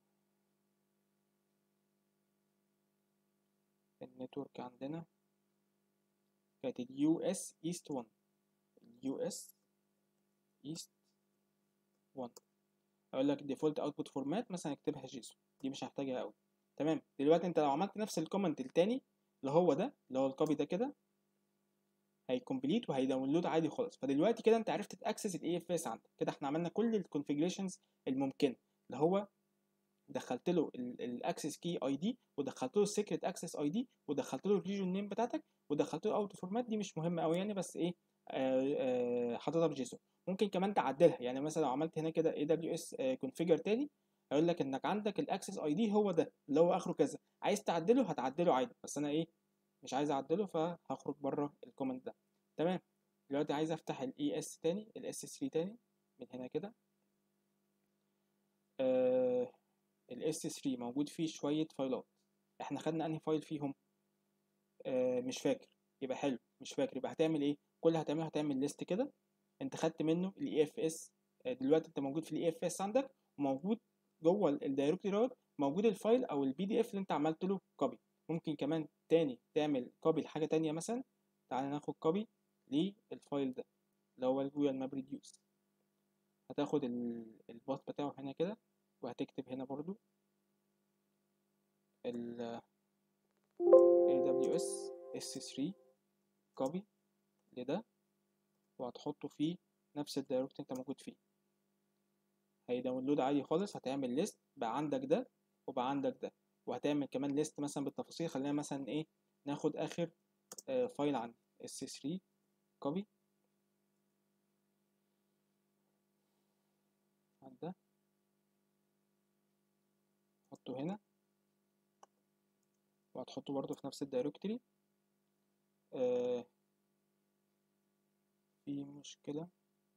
A: النتورك عندنا كانت ال US East 1 ال US East 1 اقول لك ديفولت اوتبوت فورمات مثلا اكتبها جيسون دي مش هحتاجها قوي تمام دلوقتي انت لو عملت نفس الكومنت التاني اللي هو ده اللي هو الكوبي ده كده هيكمبليت وهيداونلود عادي خالص فدلوقتي كده انت عرفت تاكسس الاي اف اس عندك كده احنا عملنا كل الكونفيجريشنز الممكنه اللي هو دخلت له الاكسس كي اي دي ودخلت له السيكريت اكسس اي دي ودخلت له الريجن نيم بتاعتك ودخلت له اوت فورمات دي مش مهمه قوي يعني بس ايه آه آه حاططها بجيسون ممكن كمان تعدلها يعني مثلا لو عملت هنا كده اي دبليو اس كونفيجر تاني هيقول لك انك عندك الاكسس اي دي هو ده اللي هو اخره كذا عايز تعدله هتعدله عادي بس انا ايه مش عايز اعدله فهخرج بره الكومنت ده تمام دلوقتي عايز افتح الاي اس تاني الاس 3 تاني من هنا كده آه الاس 3 موجود فيه شويه فايلات احنا خدنا انهي فايل فيهم آه مش فاكر يبقى حلو مش فاكر يبقى هتعمل ايه كل اللي هتعمله هتعمل ليست كده انت خدت منه الاي اف اس دلوقتي انت موجود في الاي اف اس عندك وموجود جوه الدايركتوري دوت موجود الفايل او البي دي اف اللي انت عملت له كوبي ممكن كمان تاني تعمل كوبي لحاجه تانية مثلا تعالى ناخد كوبي للفايل ده اللي هو الجوجل ماب ريديوس هتاخد الباث بتاعه هنا كده وهتكتب هنا برضو ال AWS S3 كوبي لده وهتحطه في نفس الدايركت انت موجود فيه هيداونلود عادي خالص هتعمل ليست بقى عندك ده وبقى عندك ده وهتعمل كمان ليست مثلا بالتفاصيل خلينا مثلا ايه ناخد اخر آه فايل عندي S3 كوبي ده حطه هنا وهتحطه برضو في نفس الدايركتوري آه في مشكلة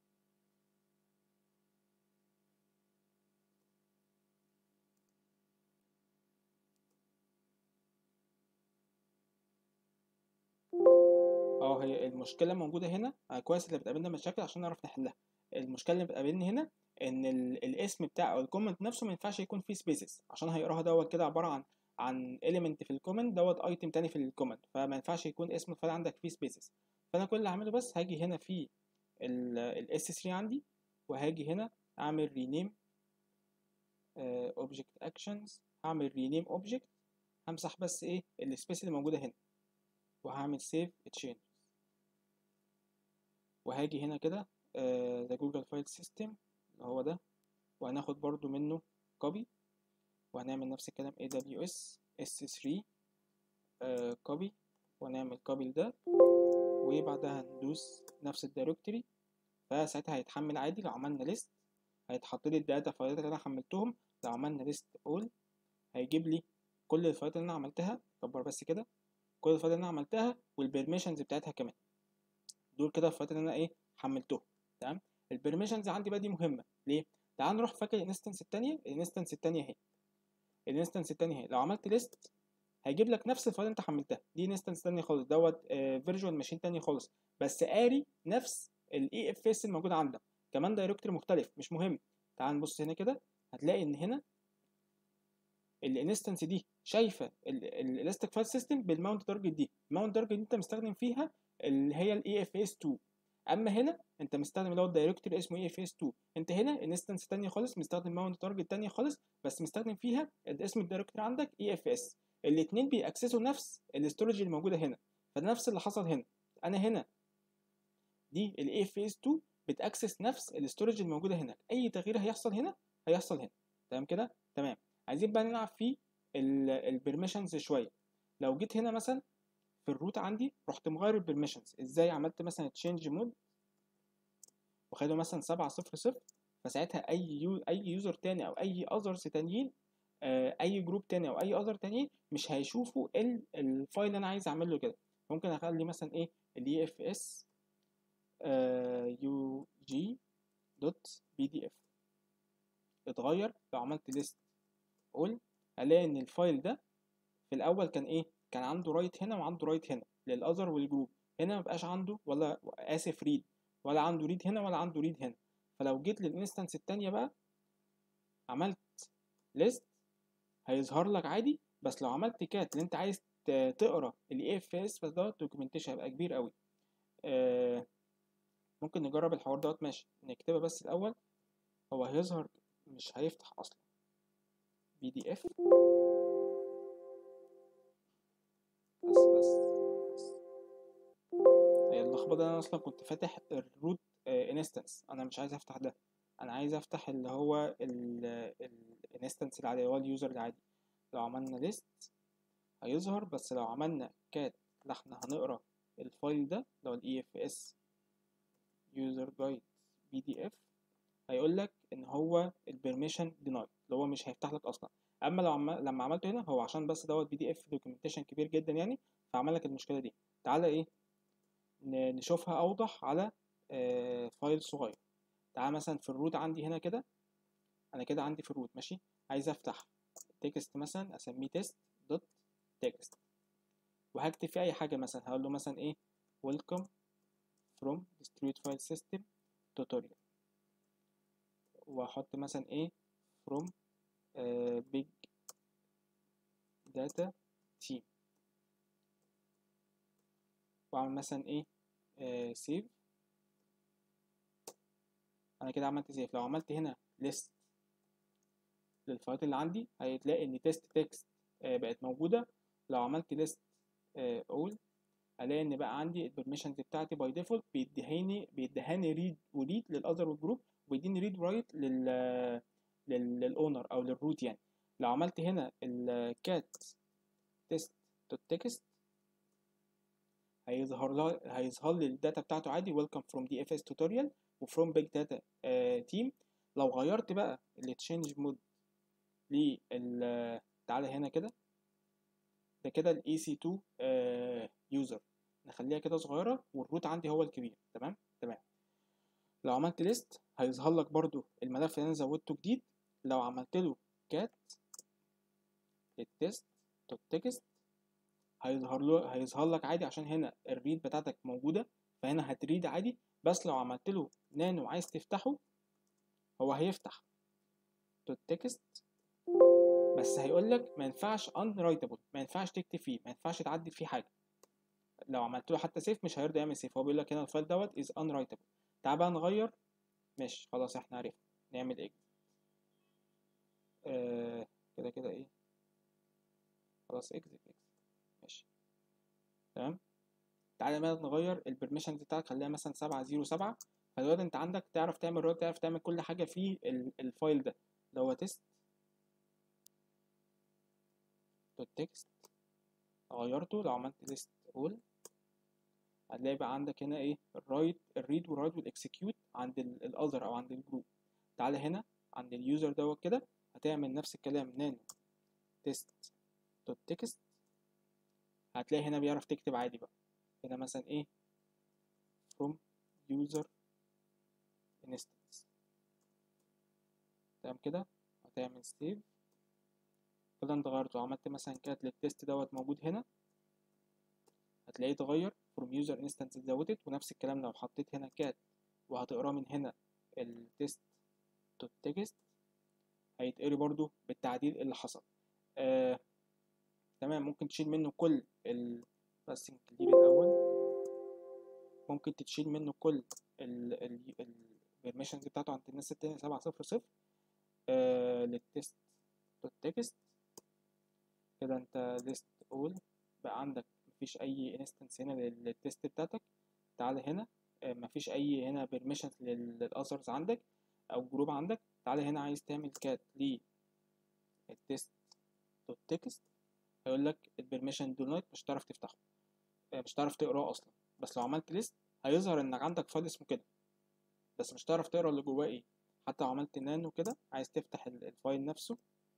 A: اه هي المشكلة موجودة هنا آه كويس اللي بتقابلنا مشاكل عشان نعرف نحلها المشكلة اللي بتقابلني هنا ان الاسم بتاع الكومنت نفسه ما ينفعش يكون فيه سبيسز عشان هيقراها دوت كده عبارة عن عن element في الكومنت دوت ايتم تاني في الكومنت فما ينفعش يكون اسم الفايل عندك فيه سبيسز فانا كل اللي هعمله بس هاجي هنا في الاس 3 عندي وهاجي هنا اعمل rename uh, object actions هعمل rename object همسح بس ايه السبيس اللي موجوده هنا وهعمل save changes وهاجي هنا كده uh, the google file system اللي هو ده وهناخد برضو منه copy وهنعمل نفس الكلام AWS S3 آه copy ونعمل copy لده وبعدها ندوس نفس الدايركتوري فساعتها هيتحمل عادي لو عملنا ليست هيتحط لي الداتا فايلات اللي انا حملتهم لو عملنا ليست اول هيجيب لي كل الفايلات اللي انا عملتها كبر بس كده كل الفايلات اللي انا عملتها والبرميشنز بتاعتها كمان دول كده الفايلات اللي انا ايه حملتهم تمام البرميشنز عندي بقى دي مهمه ليه تعال نروح فاكر الانستنس الثانيه الانستنس الثانيه اهي الانستنس الثانيه اهي لو عملت ليست هيجيب لك نفس الفايل اللي انت حملتها دي انستنس ثانيه خالص دوت فيرجوال ماشين ثانيه خالص بس قاري نفس الاي اف اس الموجود عندك كمان دايركتوري مختلف مش مهم تعال نبص هنا كده هتلاقي ان هنا الانستنس دي شايفه الالاستيك فايل سيستم بالماونت تارجت دي الماونت تارجت دي انت مستخدم فيها اللي هي الاي اف اس 2 اما هنا انت مستخدم اللي هو الدايركتوري اسمه اي اف اس 2 انت هنا انستنس ثانيه خالص مستخدم ماونت تارجت ثانيه خالص بس مستخدم فيها اسم الدايركتوري عندك اي اف اس الاثنين بيأكسسوا نفس الاستورج اللي موجوده هنا فنفس اللي حصل هنا انا هنا دي الاي اف اس 2 بتاكسس نفس الاستورج الموجوده هنا اي تغيير هيحصل هنا هيحصل هنا تمام كده تمام عايزين بقى نلعب في البرميشنز شويه لو جيت هنا مثلا في الروت عندي رحت مغير البرميشنز ازاي عملت مثلا تشينج مود وخليته مثلا 7 0 0 فساعتها اي يو اي يوزر تاني او اي اذرز تانيين آه اي جروب تاني او اي اذر تانيين مش هيشوفوا الفايل اللي انا عايز اعمل له كده ممكن اخلي مثلا ايه الاي اف اس يو جي دوت بي دي اف اتغير لو عملت ليست قول الاقي ان الفايل ده في الاول كان ايه كان عنده رايت هنا وعنده رايت هنا للاذر والجروب هنا مبقاش عنده ولا اسف ريد ولا عنده ريد هنا ولا عنده ريد هنا فلو جيت للانستنس التانية بقى عملت ليست هيظهر لك عادي بس لو عملت كات اللي انت عايز تقرا الاي اف اس بس دوت دوكيومنتيشن هيبقى كبير قوي آه ممكن نجرب الحوار دوت ماشي نكتبها بس الاول هو هيظهر مش هيفتح اصلا بي دي اف بس بس بس هي اللخبطه انا اصلا كنت فاتح الروت انستنس انا مش عايز افتح ده انا عايز افتح اللي هو الانستنس العادي اللي هو اليوزر العادي لو عملنا ليست هيظهر بس لو عملنا كات اللي احنا هنقرا الفايل ده لو الاي اف اس يوزر جايد بي دي اف هيقول لك ان هو البرميشن ديناي اللي هو مش هيفتح لك اصلا اما لو عم... لما عملته هنا هو عشان بس دوت بي دي اف دوكيومنتيشن كبير جدا يعني فعمل لك المشكله دي تعالى ايه ن... نشوفها اوضح على آه فايل صغير تعالى مثلا في الروت عندي هنا كده انا كده عندي في الروت ماشي عايز افتح تكست مثلا اسميه تيست دوت تكست وهكتب فيه اي حاجه مثلا هقول له مثلا ايه welcome from distribute file system tutorial واحط مثلا ايه from uh, big data team واعمل مثلا ايه uh, save انا كده عملت سيف لو عملت هنا list للفايلات اللي عندي هتلاقي ان تيست تكست بقت موجوده لو عملت list all الاقي ان بقى عندي البرميشنز بتاعتي باي ديفولت بيديهاني بيديهاني ريد وريد للاذر والجروب ويديني ريد ورايت لل للاونر او للروت يعني لو عملت هنا الكات تيست دوت تكست هيظهر لها هيظهر لي الداتا بتاعته عادي ويلكم فروم دي اف اس توتوريال وفروم بيج داتا تيم لو غيرت بقى التشينج مود لل تعالى هنا كده ده كده الاي سي 2 يوزر نخليها كده صغيره والروت عندي هو الكبير تمام تمام لو عملت ليست هيظهر لك برضو الملف اللي انا زودته جديد لو عملت له كات التست دوت تكست هيظهر له هيظهر لك عادي عشان هنا الريد بتاعتك موجوده فهنا هتريد عادي بس لو عملت له نانو عايز تفتحه هو هيفتح دوت تكست بس هيقول لك ما ينفعش ان رايتابل ما ينفعش تكتب فيه ما ينفعش تعدل فيه حاجه لو عملت له حتى سيف مش هيرضى يعمل سيف هو بيقول لك هنا الفايل دوت از ان رايتابل تعال بقى نغير ماشي خلاص احنا عرفنا نعمل ايه آه كده كده ايه خلاص اكزت اكزت ماشي تمام تعالى بقى نغير البرميشنز بتاعك خليها مثلا سبعة زيرو سبعة فدلوقتي انت عندك تعرف تعمل روت تعرف تعمل كل حاجة في الفايل ده اللي هو تيست تكست غيرته لو عملت ليست اول هتلاقي بقى عندك هنا ايه الرايت الريد والرايت والاكسكيوت عند الاذر او عند الجروب تعالى هنا عند اليوزر دوت كده هتعمل نفس الكلام نانو تيست دوت تكست هتلاقي هنا بيعرف تكتب عادي بقى هنا مثلا ايه from user instance تمام كده هتعمل save كده انت غيرته عملت مثلا كات للتست دوت موجود هنا هتلاقيه اتغير from user instance اتزودت ونفس الكلام لو حطيت هنا كات وهتقراه من هنا التست دوت تكست هيتقري برضو بالتعديل اللي حصل آه تمام ممكن تشيل منه كل ال بس نكلير الاول ممكن تشيل منه كل البرميشنز بتاعته عند الناس التانية سبعة صفر صفر آه للتست دوت تكست كده انت ليست اول بقى عندك مفيش اي انستنس هنا للتست بتاعتك تعالى هنا آه مفيش اي هنا بيرميشنز للاذرز عندك او جروب عندك تعالى هنا عايز تعمل كات للتست دوت تكست هيقول لك البرميشن دول نايت مش هتعرف تفتحه آه مش هتعرف تقراه اصلا بس لو عملت ليست هيظهر انك عندك فايل اسمه كده بس مش هتعرف تقرا اللي جواه ايه حتى لو عملت نانو كده عايز تفتح الفايل نفسه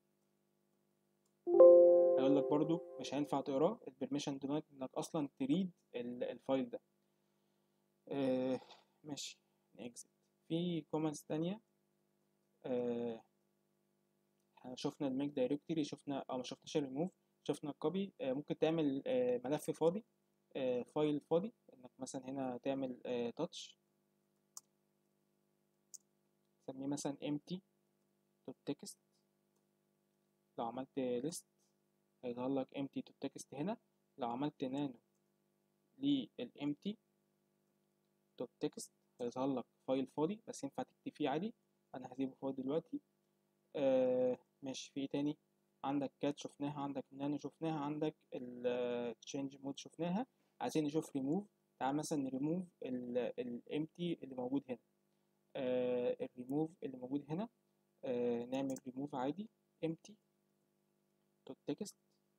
A: هيقول لك برضو مش هينفع تقراه البرميشن دونايت انك اصلا تريد الفايل ده آه ماشي نكزت في كومنتس تانية آه شفنا الميك دايركتوري شفنا او ما شفناش الريموف شفنا الكوبي آه ممكن تعمل آه ملف فاضي آه فايل فاضي انك مثلا هنا تعمل تاتش تسميه مثلا empty دوت text لو عملت list هيظهر لك empty دوت text هنا لو عملت نانو للempty دوت text هيظهر لك فايل فاضي بس ينفع تكتب فيه عادي انا هسيبه فاضي دلوقتي آه ماشي في ايه تاني عندك كات شفناها عندك نانو شفناها عندك التشينج مود شفناها عايزين نشوف ريموف تعال مثلا نريموف الامتي اللي موجود هنا آه الريموف اللي موجود هنا آه نعمل ريموف عادي empty دوت تكست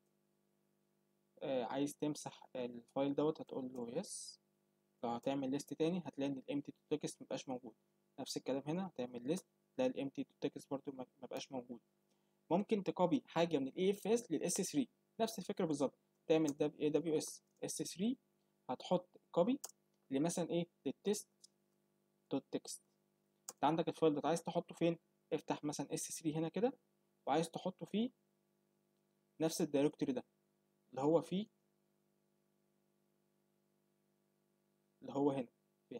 A: آه عايز تمسح الفايل دوت هتقول له يس لو هتعمل ليست تاني هتلاقي ان الامتي دوت تكست مبقاش موجود نفس الكلام هنا هتعمل ليست تلاقي الامتي دوت تكست برضو مبقاش موجود ممكن تكوبي حاجه من الاي اف اس للاس 3 نفس الفكره بالظبط تعمل اي دبليو اس اس 3 هتحط كوبي لمثلا ايه للتست دوت تكست انت عندك الفايل ده عايز تحطه فين افتح مثلا اس 3 هنا كده وعايز تحطه فيه نفس الدايركتوري ده اللي هو فيه اللي هو هنا فين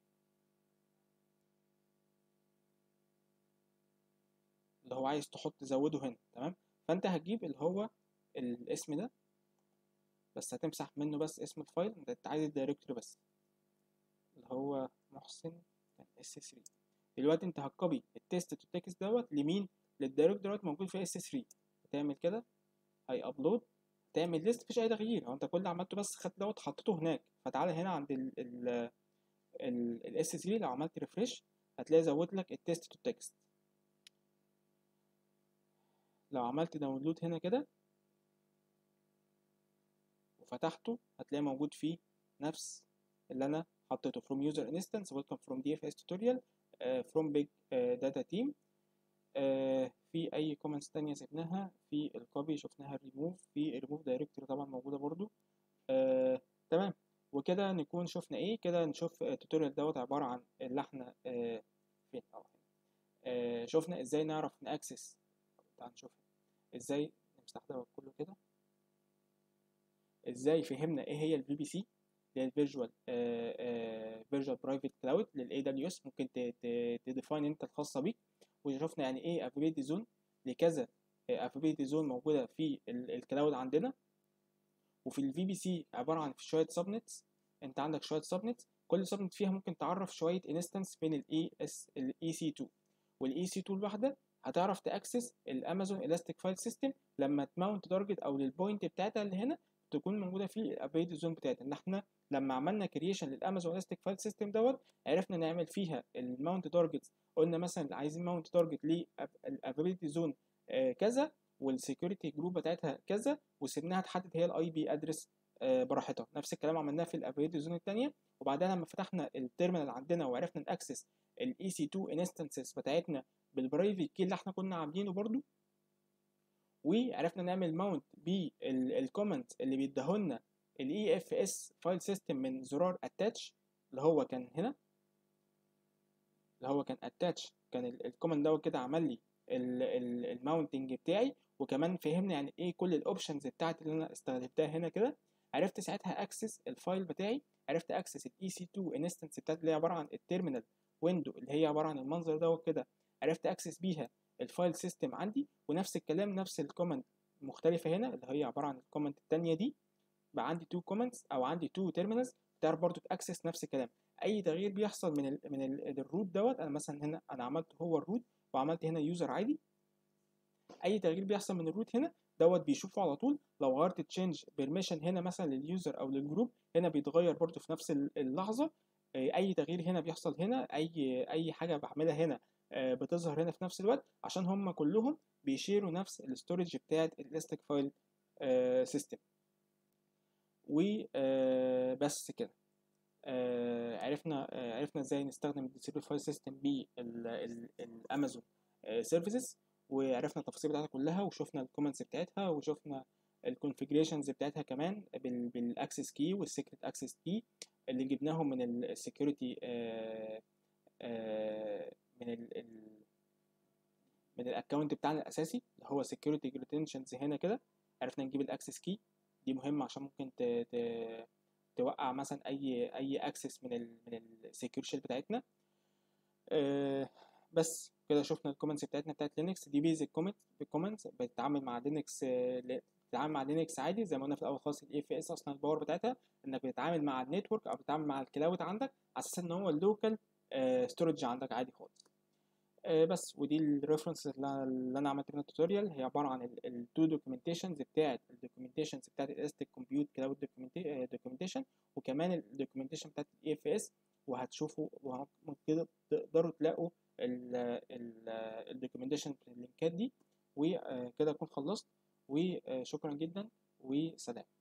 A: اللي هو عايز تحط تزوده هنا تمام فانت هتجيب اللي هو الاسم ده بس هتمسح منه بس اسم الفايل انت عايز الدايركتوري بس اللي هو محسن اس 3 دلوقتي انت هتكوبي التست تو تكست دوت لمين للدايركتوري دوت موجود في اس 3 هتعمل كده هي ابلود تعمل ليست مفيش اي تغيير هو انت كل اللي عملته بس خدت دوت حطيته هناك فتعالى هنا عند ال ال الاس 3 لو عملت ريفريش هتلاقي زود لك التست تو تكست لو عملت داونلود هنا كده وفتحته هتلاقي موجود فيه نفس اللي انا حطيته from user instance welcome from dfs tutorial uh, from big uh, data team uh, في اي كومنتس تانية سيبناها في الكوبي شفناها الريموف في الريموف دايركتوري طبعا موجودة برضو uh, تمام وكده نكون شفنا ايه كده نشوف التوتوريال دوت عبارة عن اللي احنا uh, فين اه uh, شفنا ازاي نعرف ناكسس تعال نشوف ازاي نمسح دوت كله كده ازاي فهمنا ايه هي الفي بي سي اللي هي الفيرجوال فيرجوال برايفت كلاود للاي دبليو اس ممكن تديفاين انت الخاصه بيك وشفنا يعني ايه افيلابيلتي زون لكذا افيلابيلتي زون موجوده في الكلاود عندنا وفي الفي بي سي عباره عن شويه سبنتس انت عندك شويه سبنتس كل سبنت فيها ممكن تعرف شويه انستنس من الاي اس الاي سي 2 والاي سي 2 الواحده هتعرف تاكسس الامازون الاستيك فايل سيستم لما تماونت تارجت او للبوينت بتاعتها اللي هنا تكون موجوده في الابيد زون بتاعتها ان احنا لما عملنا كرييشن للامازون الاستيك فايل سيستم دوت عرفنا نعمل فيها الماونت تارجتس قلنا مثلا عايزين ماونت تارجت للافيلابيلتي زون كذا والسكيورتي جروب بتاعتها كذا وسيبناها تحدد هي الاي بي ادرس براحتها نفس الكلام عملناه في الابريد زون الثانيه وبعدها لما فتحنا التيرمينال عندنا وعرفنا ناكسس الاي سي 2 انستنسز بتاعتنا بالبرايفت كي اللي احنا كنا عاملينه برضو وعرفنا نعمل ماونت بالكومنت اللي بيديهولنا الاي اف اس فايل سيستم من زرار اتاتش اللي هو كان هنا اللي هو كان اتاتش كان الكومنت دوت كده عمل لي الماونتنج بتاعي وكمان فهمنا يعني ايه كل الاوبشنز بتاعتي اللي انا استخدمتها هنا كده عرفت ساعتها اكسس الفايل بتاعي عرفت اكسس الاي سي 2 انستنس بتاعتي اللي هي عباره عن التيرمينال ويندو اللي هي عباره عن المنظر دوت كده عرفت اكسس بيها الفايل سيستم عندي ونفس الكلام نفس الكومنت مختلفه هنا اللي هي عباره عن الكومنت الثانيه دي بقى عندي تو كومنتس او عندي تو تيرمينالز تعرف برضو تاكسس نفس الكلام اي تغيير بيحصل من ال من ال الروت دوت انا مثلا هنا انا عملت هو الروت وعملت هنا يوزر عادي اي تغيير بيحصل من الروت هنا دوت بيشوفه على طول لو غيرت تشينج بيرميشن هنا مثلا لليوزر او للجروب هنا بيتغير برضو في نفس اللحظه اي تغيير هنا بيحصل هنا اي اي حاجه بعملها هنا بتظهر هنا في نفس الوقت عشان هم كلهم بيشيروا نفس الاستورج بتاعه الاستيك فايل سيستم وبس كده عرفنا عرفنا ازاي نستخدم الديسيبل فايل سيستم بالامازون سيرفيسز وعرفنا التفاصيل بتاعتها كلها وشفنا الكومنتس بتاعتها وشفنا الكونفيجريشنز بتاعتها كمان بالاكسس كي والسيكريت اكسس كي اللي جبناهم من السكيورتي من ال من الاكونت بتاعنا الاساسي اللي هو سكيورتي ريتنشنز هنا كده عرفنا نجيب الاكسس كي دي مهمه عشان ممكن ت... ت... توقع مثلا اي اي اكسس من ال من السكيور شيل بتاعتنا أه بس كده شفنا الكومنتس بتاعتنا بتاعت لينكس دي بيزك كومنت الكومنتس بتتعامل مع لينكس بتتعامل مع لينكس عادي زي ما قلنا في الاول خالص الاي اف اس اصلا الباور بتاعتها انك بتتعامل مع النتورك او بتتعامل مع الكلاود عندك على اساس ان هو اللوكال ستورج عندك عادي خالص أه بس ودي الريفرنس اللي انا عملت منها التوتوريال هي عباره عن التو دوكيومنتيشنز بتاعت الدوكيومنتيشنز بتاعت الاستيك كومبيوت كلاود دوكيومنتيشن وكمان الدوكيومنتيشن بتاعت الاي اف اس وهتشوفوا وكده تقدروا تلاقوا الدوكيومنتيشن في اللينكات دي وكده اكون خلصت وشكرا جدا وسلام